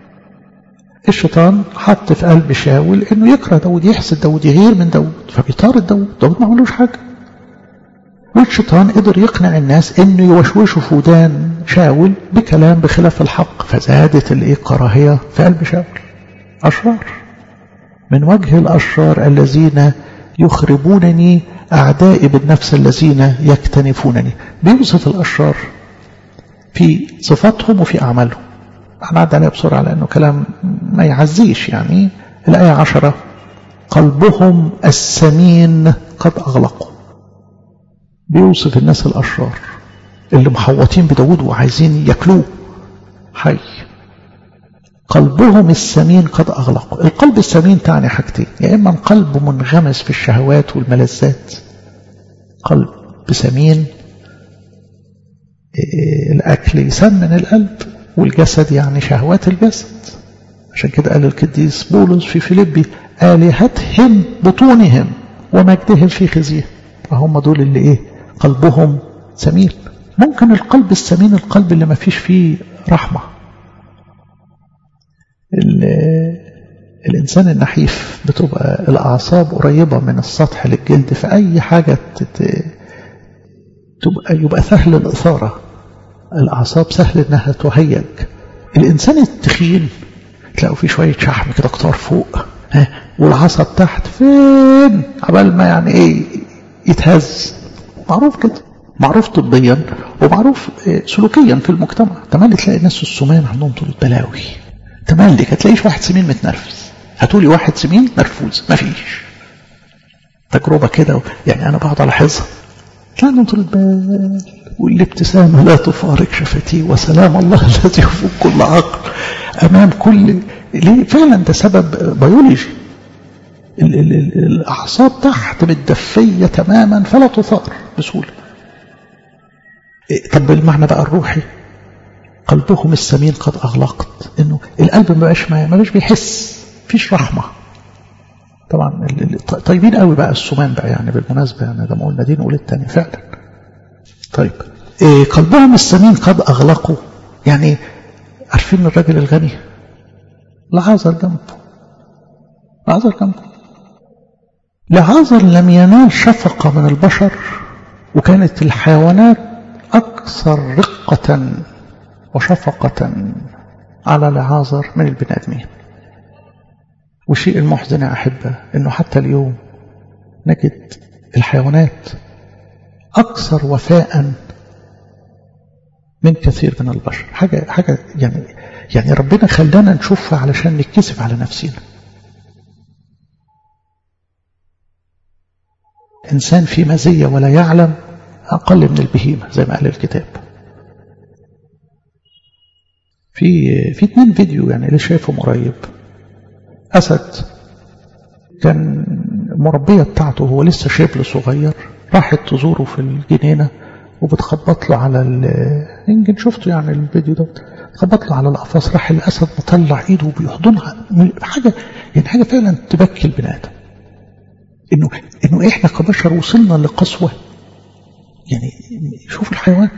الشيطان حط في قلب شاول انه يكره داود يحسد داود يغير من داود فبيطارد داود داود ما عملوش حاجه والشيطان قدر يقنع الناس انه يوشوشوا في ودان شاول بكلام بخلاف الحق فزادت الايه كراهيه في قلب شاول اشرار من وجه الاشرار الذين يخربونني اعدائي بالنفس الذين يكتنفونني بيوصف الاشرار في صفاتهم وفي اعمالهم هنعدي عليها بسرعة لأنه كلام ما يعزيش يعني الآية عشرة قلبهم السمين قد أغلقوا بيوصف الناس الأشرار اللي محوطين بداود وعايزين ياكلوه حي قلبهم السمين قد أغلقوا القلب السمين تعني حاجتين يا إما قلب منغمس في الشهوات والملذات قلب سمين الأكل يسمن القلب والجسد يعني شهوات الجسد عشان كده قال القديس بولس في فيليبي آلهتهم بطونهم ومجدهم في خزيه فهم دول اللي ايه قلبهم سمين ممكن القلب السمين القلب اللي ما فيش فيه رحمة الإنسان النحيف بتبقى الأعصاب قريبة من السطح للجلد في أي حاجة تبقى يبقى سهل الإثارة الأعصاب سهل إنها تهيج الإنسان التخين تلاقوا فيه شوية شحم كده كتار فوق ها والعصب تحت فين عبال ما يعني إيه يتهز معروف كده معروف طبيا ومعروف سلوكيا في المجتمع تملي تلاقي الناس السمان عندهم طول البلاوي تملي هتلاقيش واحد سمين متنرفز هتقولي واحد سمين مرفوز مفيش تجربة كده يعني أنا بقعد ألاحظها تلاقي عندهم طول البال والابتسامة لا تفارق شفتيه وسلام الله الذي يفوق كل عقل أمام كل ليه فعلا ده سبب بيولوجي ال ال ال الأعصاب تحت متدفية تماما فلا تثار بسهولة طب بالمعنى بقى الروحي قلبهم السمين قد أغلقت إنه القلب ما بقاش ما بقاش بيحس فيش رحمة طبعا طيبين قوي بقى السمان بقى يعني بالمناسبة يعني ده ما قلنا دي نقول التاني فعلا طيب إيه قلبهم السمين قد أغلقوا يعني عارفين الراجل الغني لعازر جنبه لعازر جنبه لعازر لم ينال شفقة من البشر وكانت الحيوانات أكثر رقة وشفقة على لعازر من البني آدمين والشيء المحزن يا أحبة أنه حتى اليوم نجد الحيوانات أكثر وفاء من كثير من البشر حاجة حاجة يعني يعني ربنا خلانا نشوفها علشان نتكسف على نفسنا إنسان في مزية ولا يعلم أقل من البهيمة زي ما قال الكتاب في في اتنين فيديو يعني اللي شايفهم قريب أسد كان مربية بتاعته هو لسه شبل صغير راحت تزوره في الجنينة وبتخبط له على يمكن شفتوا يعني الفيديو ده خبط له على القفص راح الأسد مطلع إيده وبيحضنها حاجة يعني حاجة فعلا تبكي البني آدم إنه إنه إحنا كبشر وصلنا لقسوة يعني شوف الحيوان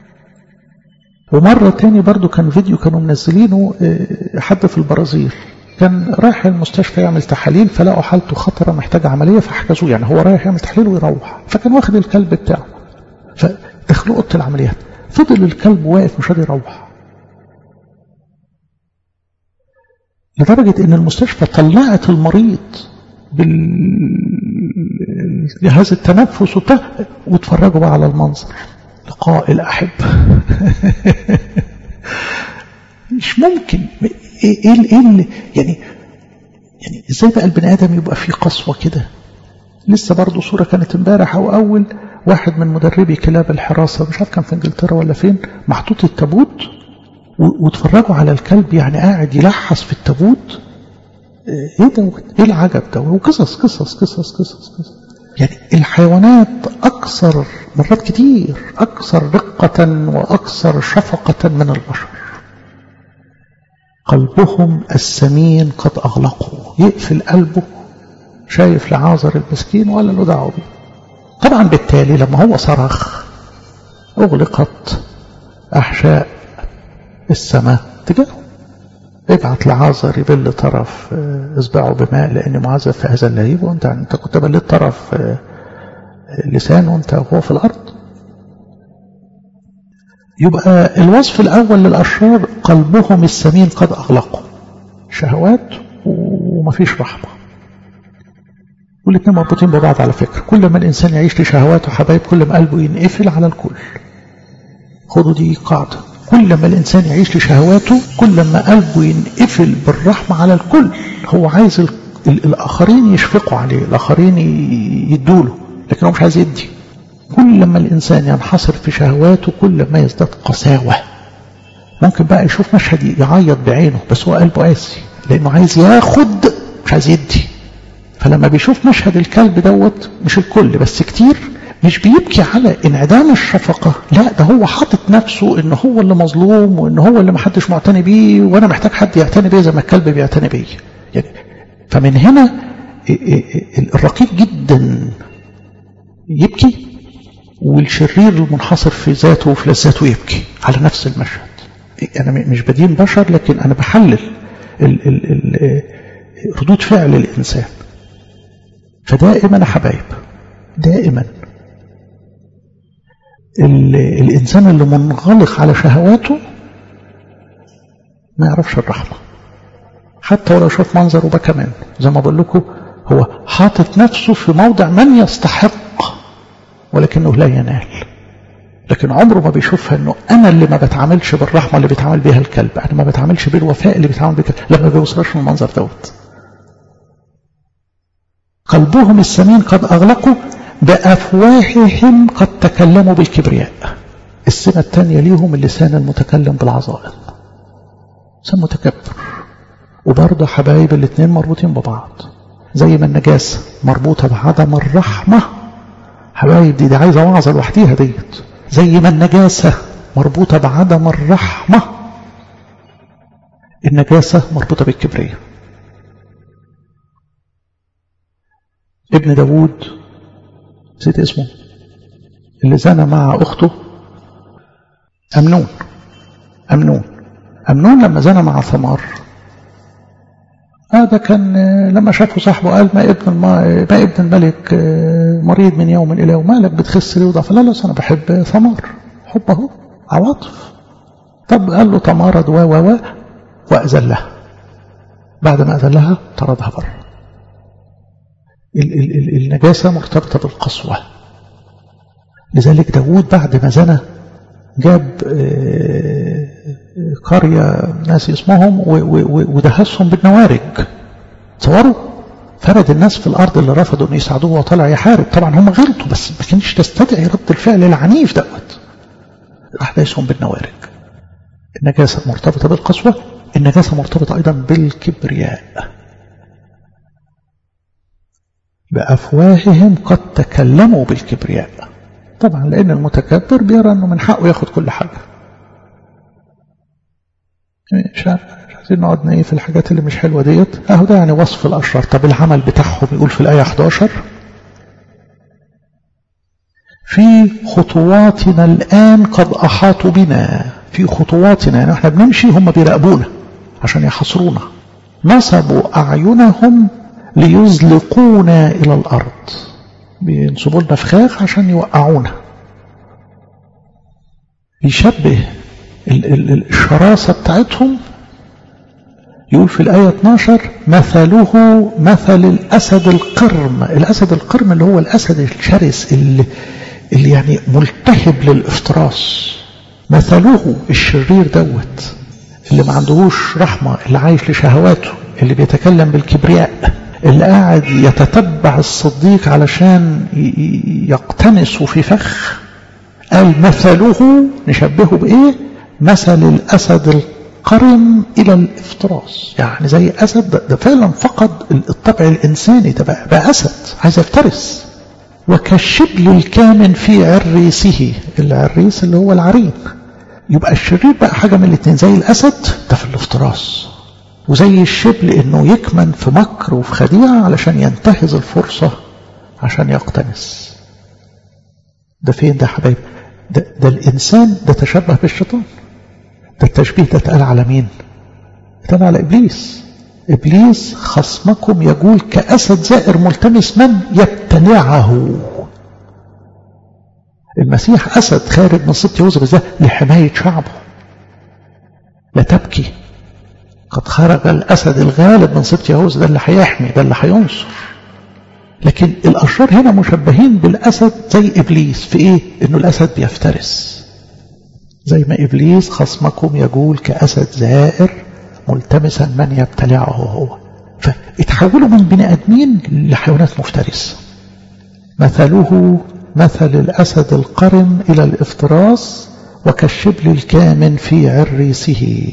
ومرة تاني برضو كان فيديو كانوا منزلينه حد في البرازيل كان رايح المستشفى يعمل تحاليل فلقوا حالته خطرة محتاج عملية فحجزوه يعني هو رايح يعمل تحليل ويروح فكان واخد الكلب بتاعه فدخلوا أوضة العمليات فضل الكلب واقف مش راضي يروح لدرجة ان المستشفى طلعت المريض بالجهاز التنفس وبتاع واتفرجوا بقى على المنظر لقاء الأحب مش ممكن ايه ايه ايه يعني يعني ازاي بقى البني ادم يبقى فيه قسوه كده لسه برضه صوره كانت امبارح او اول واحد من مدربي كلاب الحراسه مش عارف كان في انجلترا ولا فين محطوط التابوت واتفرجوا على الكلب يعني قاعد يلحس في التابوت ايه ده ايه العجب ده وقصص قصص قصص قصص قصص يعني الحيوانات اكثر مرات كتير اكثر رقه واكثر شفقه من البشر قلبهم السمين قد أغلقوا يقفل قلبه شايف لعازر المسكين ولا له دعوه بيه طبعا بالتالي لما هو صرخ أغلقت أحشاء السماء تجاهه ابعت لعازر يبل طرف اصبعه بماء لأن معذب في هذا اللهيب وانت انت كنت بليت طرف لسانه وانت وهو في الأرض يبقى الوصف الأول للأشرار قلبهم السمين قد أغلقوا شهوات ومفيش رحمة والاثنين مربوطين ببعض على فكرة كل ما الإنسان يعيش لشهواته حبايب كل ما قلبه ينقفل على الكل خدوا دي قاعدة كل ما الإنسان يعيش لشهواته كل ما قلبه ينقفل بالرحمة على الكل هو عايز ال ال الآخرين يشفقوا عليه الآخرين يدوله لكن هو مش عايز يدي كل ما الإنسان ينحصر في شهواته كل ما يزداد قساوة ممكن بقى يشوف مشهد يعيط بعينه بس هو قلبه قاسي لأنه عايز ياخد مش عايز يدي فلما بيشوف مشهد الكلب دوت مش الكل بس كتير مش بيبكي على انعدام الشفقة لا ده هو حاطط نفسه ان هو اللي مظلوم وان هو اللي محدش معتني بيه وانا محتاج حد يعتني بيه زي ما الكلب بيعتني بيه يعني فمن هنا الرقيق جدا يبكي والشرير المنحصر في ذاته وفي لذاته يبكي على نفس المشهد أنا مش بدين بشر لكن أنا بحلل ال ال ال ردود فعل الإنسان فدائما يا حبايب دائما الإنسان اللي منغلق على شهواته ما يعرفش الرحمة حتى ولو شاف منظر وبكى منه زي ما بقول لكم هو حاطط نفسه في موضع من يستحق ولكنه لا ينال لكن عمره ما بيشوفها انه انا اللي ما بتعاملش بالرحمه اللي بيتعامل بيها الكلب انا ما بتعاملش بالوفاء اللي بيتعامل بيها لما بيوصلش المنظر دوت قلبهم السمين قد اغلقوا بافواههم قد تكلموا بالكبرياء السمه الثانيه ليهم اللسان المتكلم بالعظائم لسان متكبر وبرضه حبايب الاثنين مربوطين ببعض زي ما النجاسه مربوطه بعدم الرحمه حبايب دي, دي عايزه وعظه لوحديها ديت زي ما النجاسه مربوطه بعدم الرحمه النجاسه مربوطه بالكبرياء ابن داوود نسيت اسمه اللي زنى مع اخته امنون امنون امنون لما زنى مع ثمار هذا كان لما شافه صاحبه قال ما ابن ما ابن الملك مريض من يوم الى يوم مالك بتخس ليه وضعف لا لا انا بحب ثمار حب اهو عواطف طب قال له تمارض و و و واذلها بعد ما اذلها طردها بره النجاسه مرتبطه بالقسوه لذلك داوود بعد ما زنى جاب قرية ناس اسمهم ودهسهم بالنوارج تصوروا فرد الناس في الأرض اللي رفضوا أن يساعدوه وطلع يحارب طبعا هم غلطوا بس ما كانش تستدعي رد الفعل العنيف دوت راح دايسهم بالنوارج النجاسة مرتبطة بالقسوة النجاسة مرتبطة أيضا بالكبرياء بأفواههم قد تكلموا بالكبرياء طبعا لأن المتكبر بيرى أنه من حقه ياخد كل حاجة مش عارف مش عايزين نقعد ايه في الحاجات اللي مش حلوه ديت اهو ده يعني وصف الاشرار طب العمل بتاعهم يقول في الايه 11 في خطواتنا الآن قد أحاطوا بنا في خطواتنا يعني احنا بنمشي هم بيراقبونا عشان يحصرونا نصبوا أعينهم ليزلقونا إلى الأرض بينصبوا لنا فخاخ عشان يوقعونا يشبه الشراسة بتاعتهم يقول في الآية 12 مثله مثل الأسد القرم الأسد القرم اللي هو الأسد الشرس اللي, اللي يعني ملتهب للافتراس مثله الشرير دوت اللي ما عندهوش رحمة اللي عايش لشهواته اللي بيتكلم بالكبرياء اللي قاعد يتتبع الصديق علشان يقتنسه في فخ قال مثله نشبهه بإيه مثل الأسد القرم إلى الافتراس يعني زي أسد ده, ده فعلا فقد الطبع الإنساني ده بقى, بقى أسد عايز يفترس وكالشبل الكامن في عريسه العريس اللي هو العرين يبقى الشرير بقى حاجة من الاثنين زي الأسد ده في الافتراس وزي الشبل انه يكمن في مكر وفي خديعة علشان ينتهز الفرصة عشان يقتنس ده فين ده حبايب ده, ده الإنسان ده تشبه بالشيطان ده التشبيه ده اتقال على مين اتقال على إبليس إبليس خصمكم يقول كأسد زائر ملتمس من يبتلعه المسيح أسد خارج من سبط يوزغ ده لحماية شعبه لا تبكي قد خرج الأسد الغالب من سبط يهوذا ده اللي هيحمي ده اللي هينصر لكن الأشرار هنا مشبهين بالأسد زي إبليس في إيه؟ إنه الأسد بيفترس زي ما إبليس خصمكم يقول كأسد زائر ملتمسا من يبتلعه هو فاتحولوا من بني آدمين لحيوانات مفترسة مثله مثل الأسد القرن إلى الافتراس وكالشبل الكامن في عريسه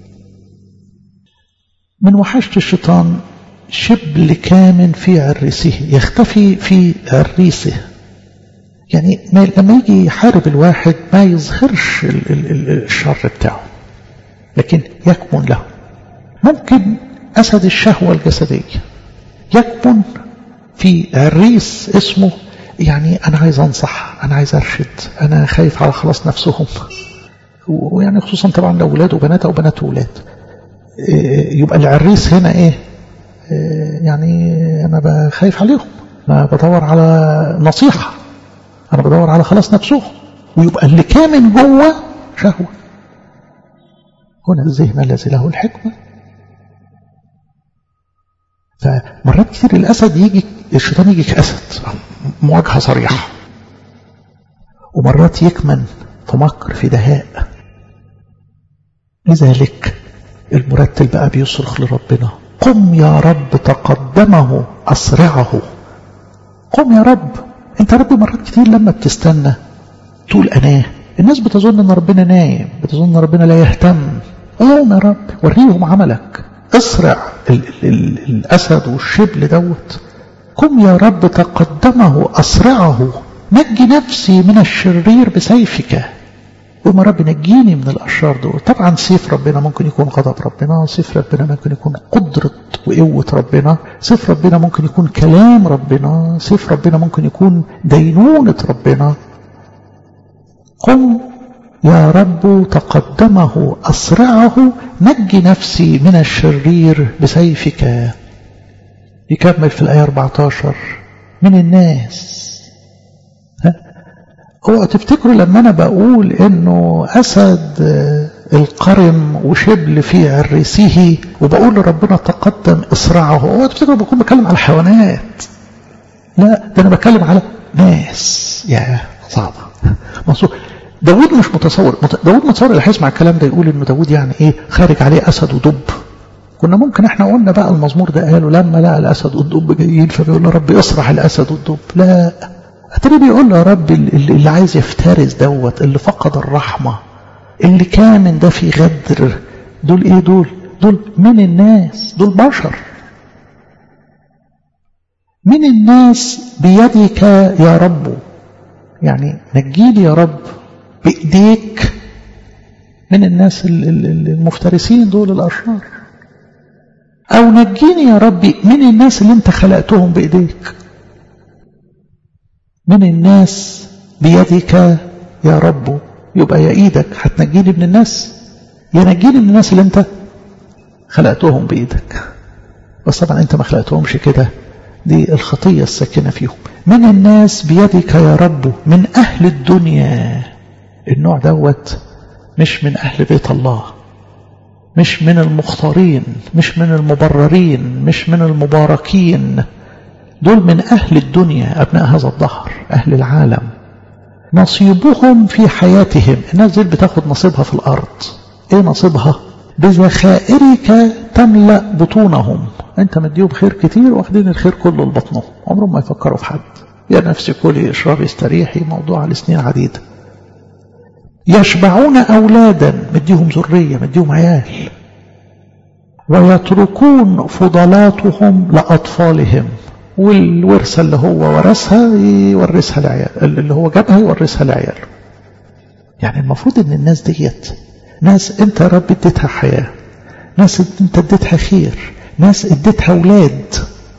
من وحشة الشيطان شبل كامن في عريسه يختفي في عريسه يعني لما يجي يحارب الواحد ما يظهرش الشر بتاعه لكن يكمن له ممكن أسد الشهوة الجسدية يكمن في عريس اسمه يعني أنا عايز أنصح أنا عايز أرشد أنا خايف على خلاص نفسهم ويعني خصوصا طبعا لو أولاد وبنات أو بنات وأولاد يبقى العريس هنا إيه يعني أنا خايف عليهم أنا بدور على نصيحة أنا بدور على خلاص نفسهم ويبقى اللي كامن جوه شهوة هنا الذهن الذي له الحكمة فمرات كتير الأسد يجي الشيطان يجي كأسد مواجهة صريحة ومرات يكمن في مكر في دهاء لذلك المرتل بقى بيصرخ لربنا قم يا رب تقدمه أسرعه قم يا رب انت رب مرات كتير لما بتستنى تقول أناه الناس بتظن ان ربنا نايم بتظن ان ربنا لا يهتم قوم يا رب وريهم عملك اسرع ال ال ال الأسد والشبل دوت قم يا رب تقدمه أسرعه نجي نفسي من الشرير بسيفك قم يا رب نجيني من الأشرار دول طبعا سيف ربنا ممكن يكون غضب ربنا سيف ربنا ممكن يكون قدرة وقوة ربنا سيف ربنا ممكن يكون كلام ربنا سيف ربنا ممكن يكون دينونة ربنا قم يا رب تقدمه أسرعه نجي نفسي من الشرير بسيفك يكمل في الآية 14 من الناس هو تفتكروا لما أنا بقول إنه أسد القرم وشبل في عريسه وبقول لربنا تقدم إسرعه هو تفتكروا بكون بتكلم على حيوانات لا ده أنا بتكلم على ناس يا صعبة مصور داود مش متصور داود متصور اللي هيسمع الكلام ده يقول إنه داود يعني إيه خارج عليه أسد ودب كنا ممكن احنا قلنا بقى المزمور ده قالوا لما لقى الأسد والدب جايين فبيقول له رب اصرح الأسد والدب لا أتري بيقول له يا رب اللي عايز يفترس دوت اللي فقد الرحمة اللي كامن ده في غدر دول ايه دول دول من الناس دول بشر من الناس بيدك يا رب يعني نجيلي يا رب بإيديك من الناس المفترسين دول الأشرار أو نجيني يا ربي من الناس اللي انت خلقتهم بإيديك من الناس بيدك يا رب يبقى يا ايدك هتنجيني من الناس يا نجيني من الناس اللي انت خلقتهم بايدك بس طبعا انت ما خلقتهمش كده دي الخطية الساكنة فيهم من الناس بيدك يا رب من أهل الدنيا النوع دوت مش من أهل بيت الله مش من المختارين مش من المبررين مش من المباركين دول من أهل الدنيا أبناء هذا الظهر أهل العالم نصيبهم في حياتهم الناس دي بتاخد نصيبها في الأرض إيه نصيبها بذخائرك تملأ بطونهم انت مديهم خير كتير واخدين الخير كله لبطنهم عمرهم ما يفكروا في حد يا نفسي كلي اشربي استريحي موضوع لسنين عديدة يشبعون أولادا مديهم ذرية مديهم عيال ويتركون فضلاتهم لأطفالهم والورثة اللي هو ورثها يورثها لعيال اللي هو جابها يورثها لعياله يعني المفروض ان الناس ديت ناس انت يا رب اديتها حياة ناس انت اديتها خير ناس اديتها اولاد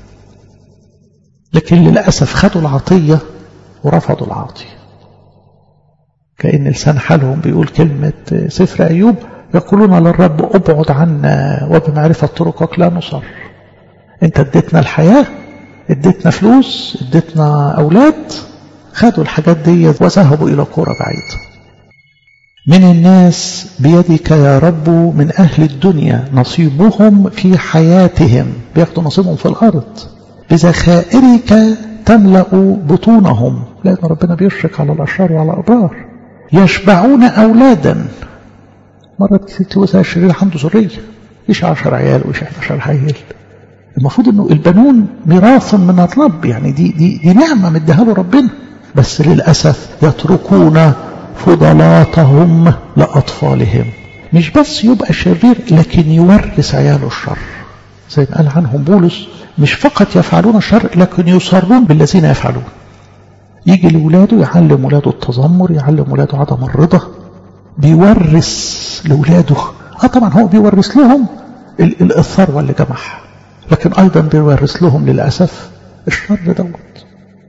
لكن للأسف خدوا العطية ورفضوا العطية كأن لسان حالهم بيقول كلمة سفر أيوب يقولون للرب ابعد عنا وبمعرفة طرقك لا نصر انت اديتنا الحياة اديتنا فلوس اديتنا أولاد خدوا الحاجات دي وذهبوا إلى قرى بعيدة من الناس بيدك يا رب من أهل الدنيا نصيبهم في حياتهم بياخدوا نصيبهم في الأرض بذخائرك تملأ بطونهم لأن ربنا بيشرك على الأشرار وعلى الأبرار يشبعون أولادا مرة تتجوزها الشرير عنده ذرية إيش عشر عيال وإيش عشر عيال المفروض أنه البنون ميراث من الرب يعني دي, دي, دي نعمة مديها له ربنا بس للأسف يتركون فضلاتهم لأطفالهم مش بس يبقى شرير لكن يورث عياله الشر زي ما قال عنهم بولس مش فقط يفعلون الشر لكن يصرون بالذين يفعلون يجي لولاده يعلم ولاده التذمر يعلم ولاده عدم الرضا بيورث لولاده اه طبعا هو بيورث لهم الثروة اللي جمعها لكن ايضا بيورث لهم للأسف الشر دوت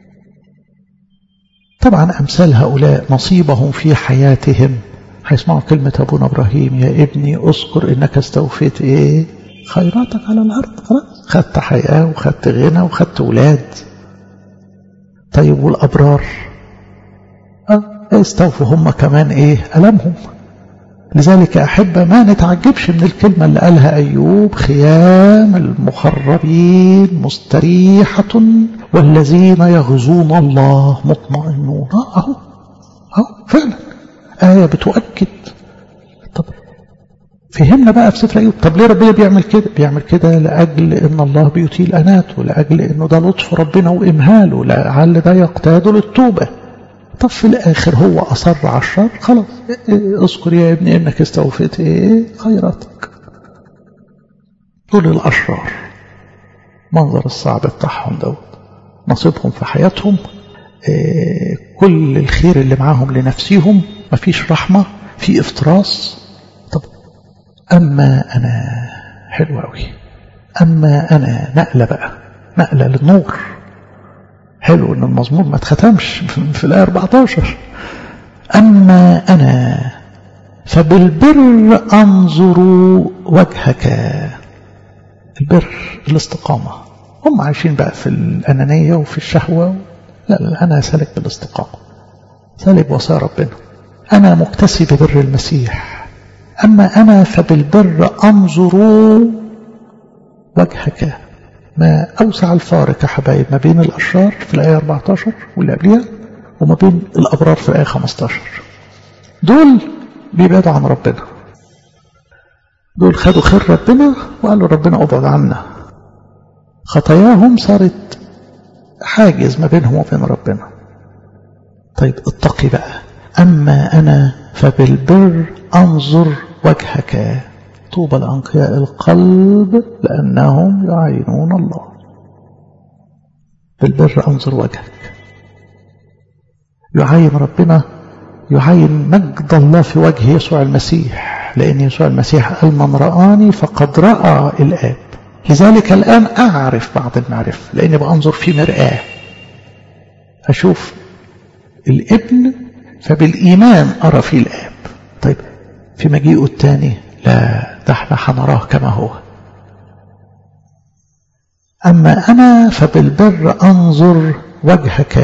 طبعا أمثال هؤلاء نصيبهم في حياتهم هيسمعوا كلمة أبونا إبراهيم يا ابني أذكر إنك استوفيت إيه خيراتك على الأرض خلاص خدت حياة وخدت غنى وخدت ولاد طيب والأبرار أه استوفوا هم كمان إيه ألمهم لذلك أحب ما نتعجبش من الكلمة اللي قالها أيوب خيام المخربين مستريحة والذين يغزون الله مطمئنون أهو أهو فعلا آية بتؤكد طب فهمنا بقى في سفر أيوب طب ليه ربنا بيعمل كده بيعمل كده لأجل إن الله بيطيل أناته لأجل إنه ده لطف ربنا وإمهاله لعل ده يقتاد للتوبة طب في الآخر هو أصر على الشر خلاص اذكر يا ابني إنك استوفيت إيه خيراتك دول الأشرار منظر الصعب بتاعهم دوت نصيبهم في حياتهم إيه كل الخير اللي معاهم لنفسهم مفيش رحمة في افتراس طب أما أنا حلو أوي أما أنا نقلة بقى نقلة للنور حلو ان المزمور ما اتختمش في الآية 14 أما أنا فبالبر أنظر وجهك البر الاستقامة هم عايشين بقى في الأنانية وفي الشهوة لا لا أنا سالك بالاستقامة سالك وصايا ربنا أنا مكتسي ببر المسيح أما أنا فبالبر أنظر وجهك ما أوسع الفارق يا حبايب ما بين الأشرار في الآية 14 واللي قبلها وما بين الأبرار في الآية 15 دول بيبعدوا عن ربنا دول خدوا خير ربنا وقالوا ربنا أبعد عنا خطاياهم صارت حاجز ما بينهم وبين ربنا طيب اتقي بقى أما أنا فبالبر أنظر وجهك طوبى لأنقياء القلب لأنهم يعينون الله بالبر أنظر وجهك يعين ربنا يعين مجد الله في وجه يسوع المسيح لأن يسوع المسيح قال من رآني فقد رأى الآب لذلك الآن أعرف بعض المعرفة لأني بأنظر في مرآة أشوف الابن فبالإيمان أرى في الآب طيب في مجيئه الثاني لا ده احنا هنراه كما هو أما أنا فبالبر أنظر وجهك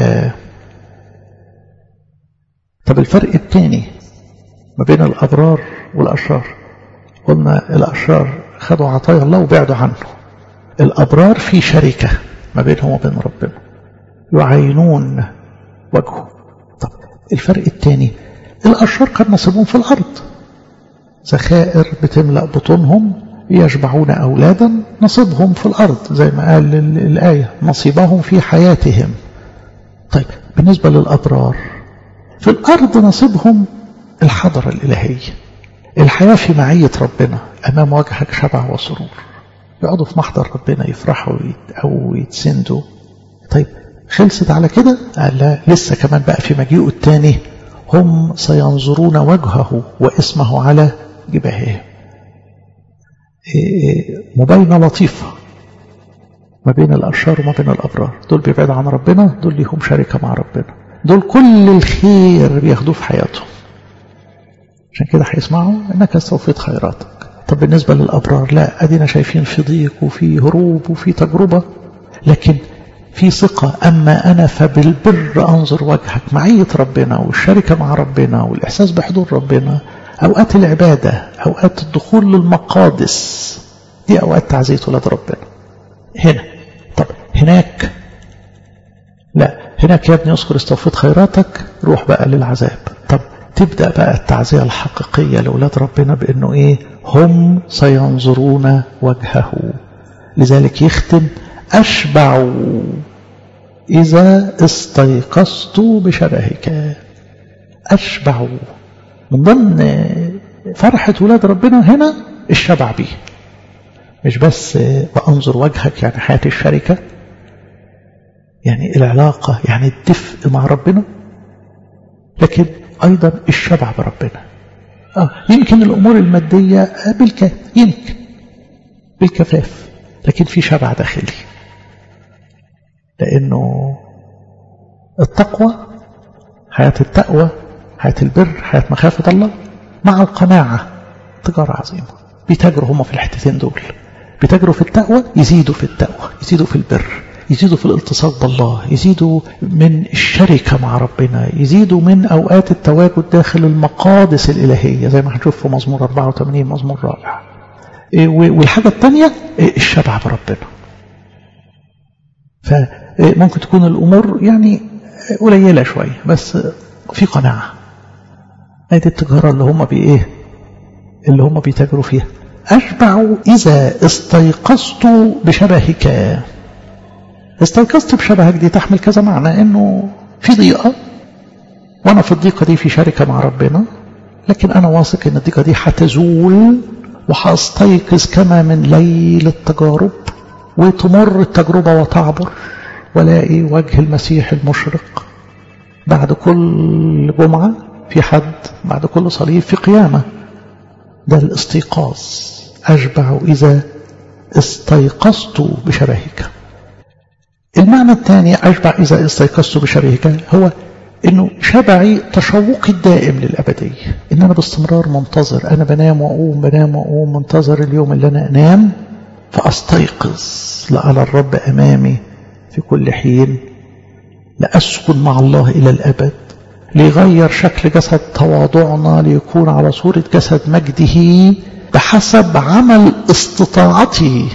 طب الفرق الثاني ما بين الأبرار والأشرار قلنا الأشرار خدوا عطايا الله وبعدوا عنه الأبرار في شركة ما بينهم وبين ربنا يعينون وجهه طب الفرق الثاني الأشرار كان نصيبهم في الأرض ذخائر بتملأ بطونهم يشبعون أولادا نصيبهم في الأرض زي ما قال الآية نصيبهم في حياتهم طيب بالنسبة للأبرار في الأرض نصيبهم الحضرة الإلهية الحياة في معية ربنا أمام وجهك شبع وسرور يقعدوا في محضر ربنا يفرحوا أو يتسندوا طيب خلصت على كده قال لا لسه كمان بقى في مجيئه الثاني هم سينظرون وجهه واسمه على جباههم مباينة لطيفة ما بين الأشرار وما بين الأبرار دول بيبعدوا عن ربنا دول ليهم شركة مع ربنا دول كل الخير بياخدوه في حياتهم عشان كده هيسمعوا انك استوفيت خيراتك طب بالنسبة للأبرار لا أدينا شايفين في ضيق وفي هروب وفي تجربة لكن في ثقة أما أنا فبالبر أنظر وجهك معية ربنا والشركة مع ربنا والإحساس بحضور ربنا أوقات العبادة أوقات الدخول للمقادس دي أوقات تعزية ولاد ربنا هنا طب هناك لا هناك يا ابني اذكر استوفيت خيراتك روح بقى للعذاب طب تبدأ بقى التعزية الحقيقية لأولاد ربنا بأنه إيه هم سينظرون وجهه لذلك يختم أشبع إذا استيقظت بشبهك أشبع من ضمن فرحة ولاد ربنا هنا الشبع بيه مش بس بأنظر وجهك يعني حياة الشركة يعني العلاقة يعني الدفء مع ربنا لكن أيضا الشبع بربنا آه يمكن الأمور المادية بالكاف يمكن بالكفاف لكن في شبع داخلي لأنه التقوى حياة التقوى حياة البر حياة مخافة الله مع القناعة تجارة عظيمة بيتاجروا هم في الحتتين دول بيتاجروا في التقوى يزيدوا في التقوى يزيدوا في البر يزيدوا في الالتصاق بالله يزيدوا من الشركة مع ربنا يزيدوا من أوقات التواجد داخل المقادس الإلهية زي ما هنشوف في مزمور 84 مزمور رائع والحاجة الثانية الشبع بربنا فممكن تكون الأمور يعني قليلة شوية بس في قناعة هذه التجارة اللي هم بإيه اللي هم بيتاجروا فيها أشبع إذا استيقظت بشبهك استيقظت بشبهك دي تحمل كذا معنى انه في ضيقة وانا في الضيقة دي في شركة مع ربنا لكن انا واثق ان الضيقة دي هتزول وهستيقظ كما من ليل التجارب وتمر التجربة وتعبر ولاقي وجه المسيح المشرق بعد كل جمعة في حد بعد كل صليب في قيامة ده الاستيقاظ أشبع إذا استيقظت بشبهك المعنى الثاني أشبع إذا استيقظت بشبهك هو إنه شبعي تشوقي الدائم للأبدية إن أنا باستمرار منتظر أنا بنام وأقوم بنام وأقوم منتظر اليوم اللي أنا أنام فأستيقظ لأرى الرب أمامي في كل حين لأسكن مع الله إلى الأبد ليغير شكل جسد تواضعنا ليكون على صورة جسد مجده بحسب عمل استطاعته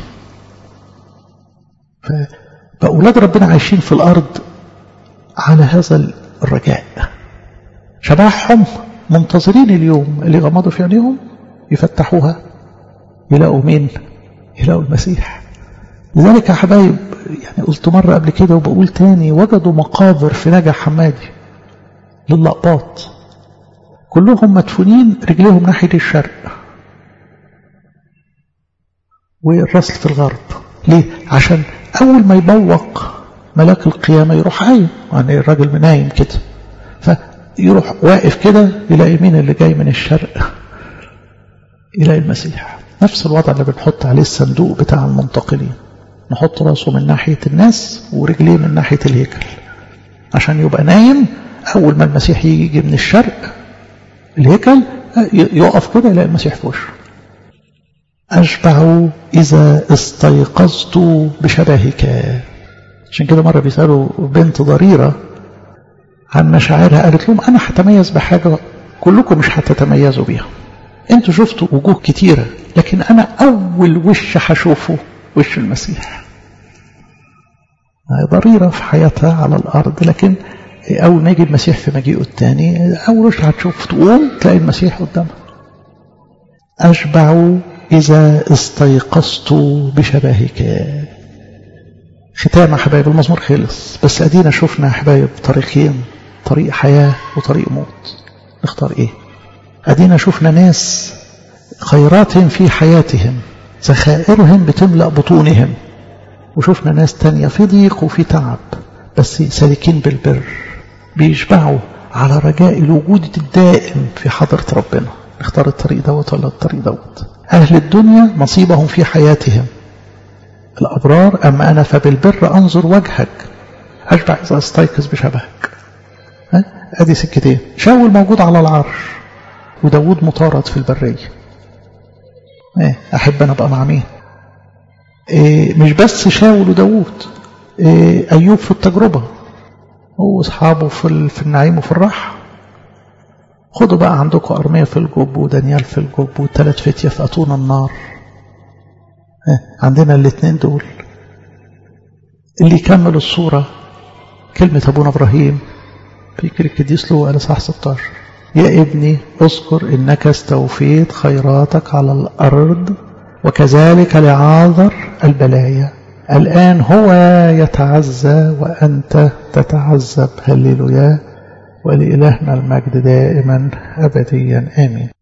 فأولاد ربنا عايشين في الأرض على هذا الرجاء شبعهم منتظرين اليوم اللي غمضوا في عينيهم يفتحوها يلاقوا مين يلاقوا المسيح لذلك يا حبايب يعني قلت مرة قبل كده وبقول تاني وجدوا مقابر في نجع حمادي للقباط كلهم مدفونين رجليهم ناحية الشرق والرسل في الغرب ليه؟ عشان أول ما يبوق ملاك القيامة يروح قايم يعني الراجل نايم كده فيروح واقف كده يلاقي مين اللي جاي من الشرق يلاقي المسيح نفس الوضع اللي بنحط عليه الصندوق بتاع المنتقلين نحط راسه من ناحية الناس ورجليه من ناحية الهيكل عشان يبقى نايم أول ما المسيح يجي من الشرق الهيكل يقف كده يلاقي المسيح في وشه أشبع إذا استيقظت بشبهك عشان كده مرة بيسألوا بنت ضريرة عن مشاعرها قالت لهم أنا هتميز بحاجة كلكم مش هتتميزوا بيها انتوا شفتوا وجوه كتيرة لكن أنا أول وش هشوفه وش المسيح ضريرة في حياتها على الأرض لكن أول ما يجي المسيح في مجيئه الثاني أول وش هتشوف تقوم تلاقي المسيح قدامها أشبع إذا استيقظت بشبهك ختام يا حبايب المزمور خلص بس أدينا شفنا يا حبايب طريقين طريق حياة وطريق موت نختار إيه أدينا شفنا ناس خيراتهم في حياتهم ذخائرهم بتملأ بطونهم وشفنا ناس تانية في ضيق وفي تعب بس سالكين بالبر بيشبعوا على رجاء الوجود الدائم في حضرة ربنا نختار الطريق دوت ولا الطريق دوت أهل الدنيا نصيبهم في حياتهم الأبرار أما أنا فبالبر أنظر وجهك أشبع إذا أستيقظ بشبهك أدي سكتين شاول موجود على العرش وداود مطارد في البرية إيه أحب أنا أبقى مع مين إيه مش بس شاول وداود إيه أيوب في التجربة هو أصحابه في, في النعيم وفي الراحة خدوا بقى عندكم أرمية في الجب ودانيال في الجب والثلاث فتية في أتون النار عندنا الاثنين دول اللي يكمل الصورة كلمة أبونا إبراهيم في القديس له على صح 16 يا ابني اذكر إنك استوفيت خيراتك على الأرض وكذلك لعاذر البلايا الآن هو يتعزى وأنت تتعذب هللويا ولإلهنا المجد دائما أبديا آمين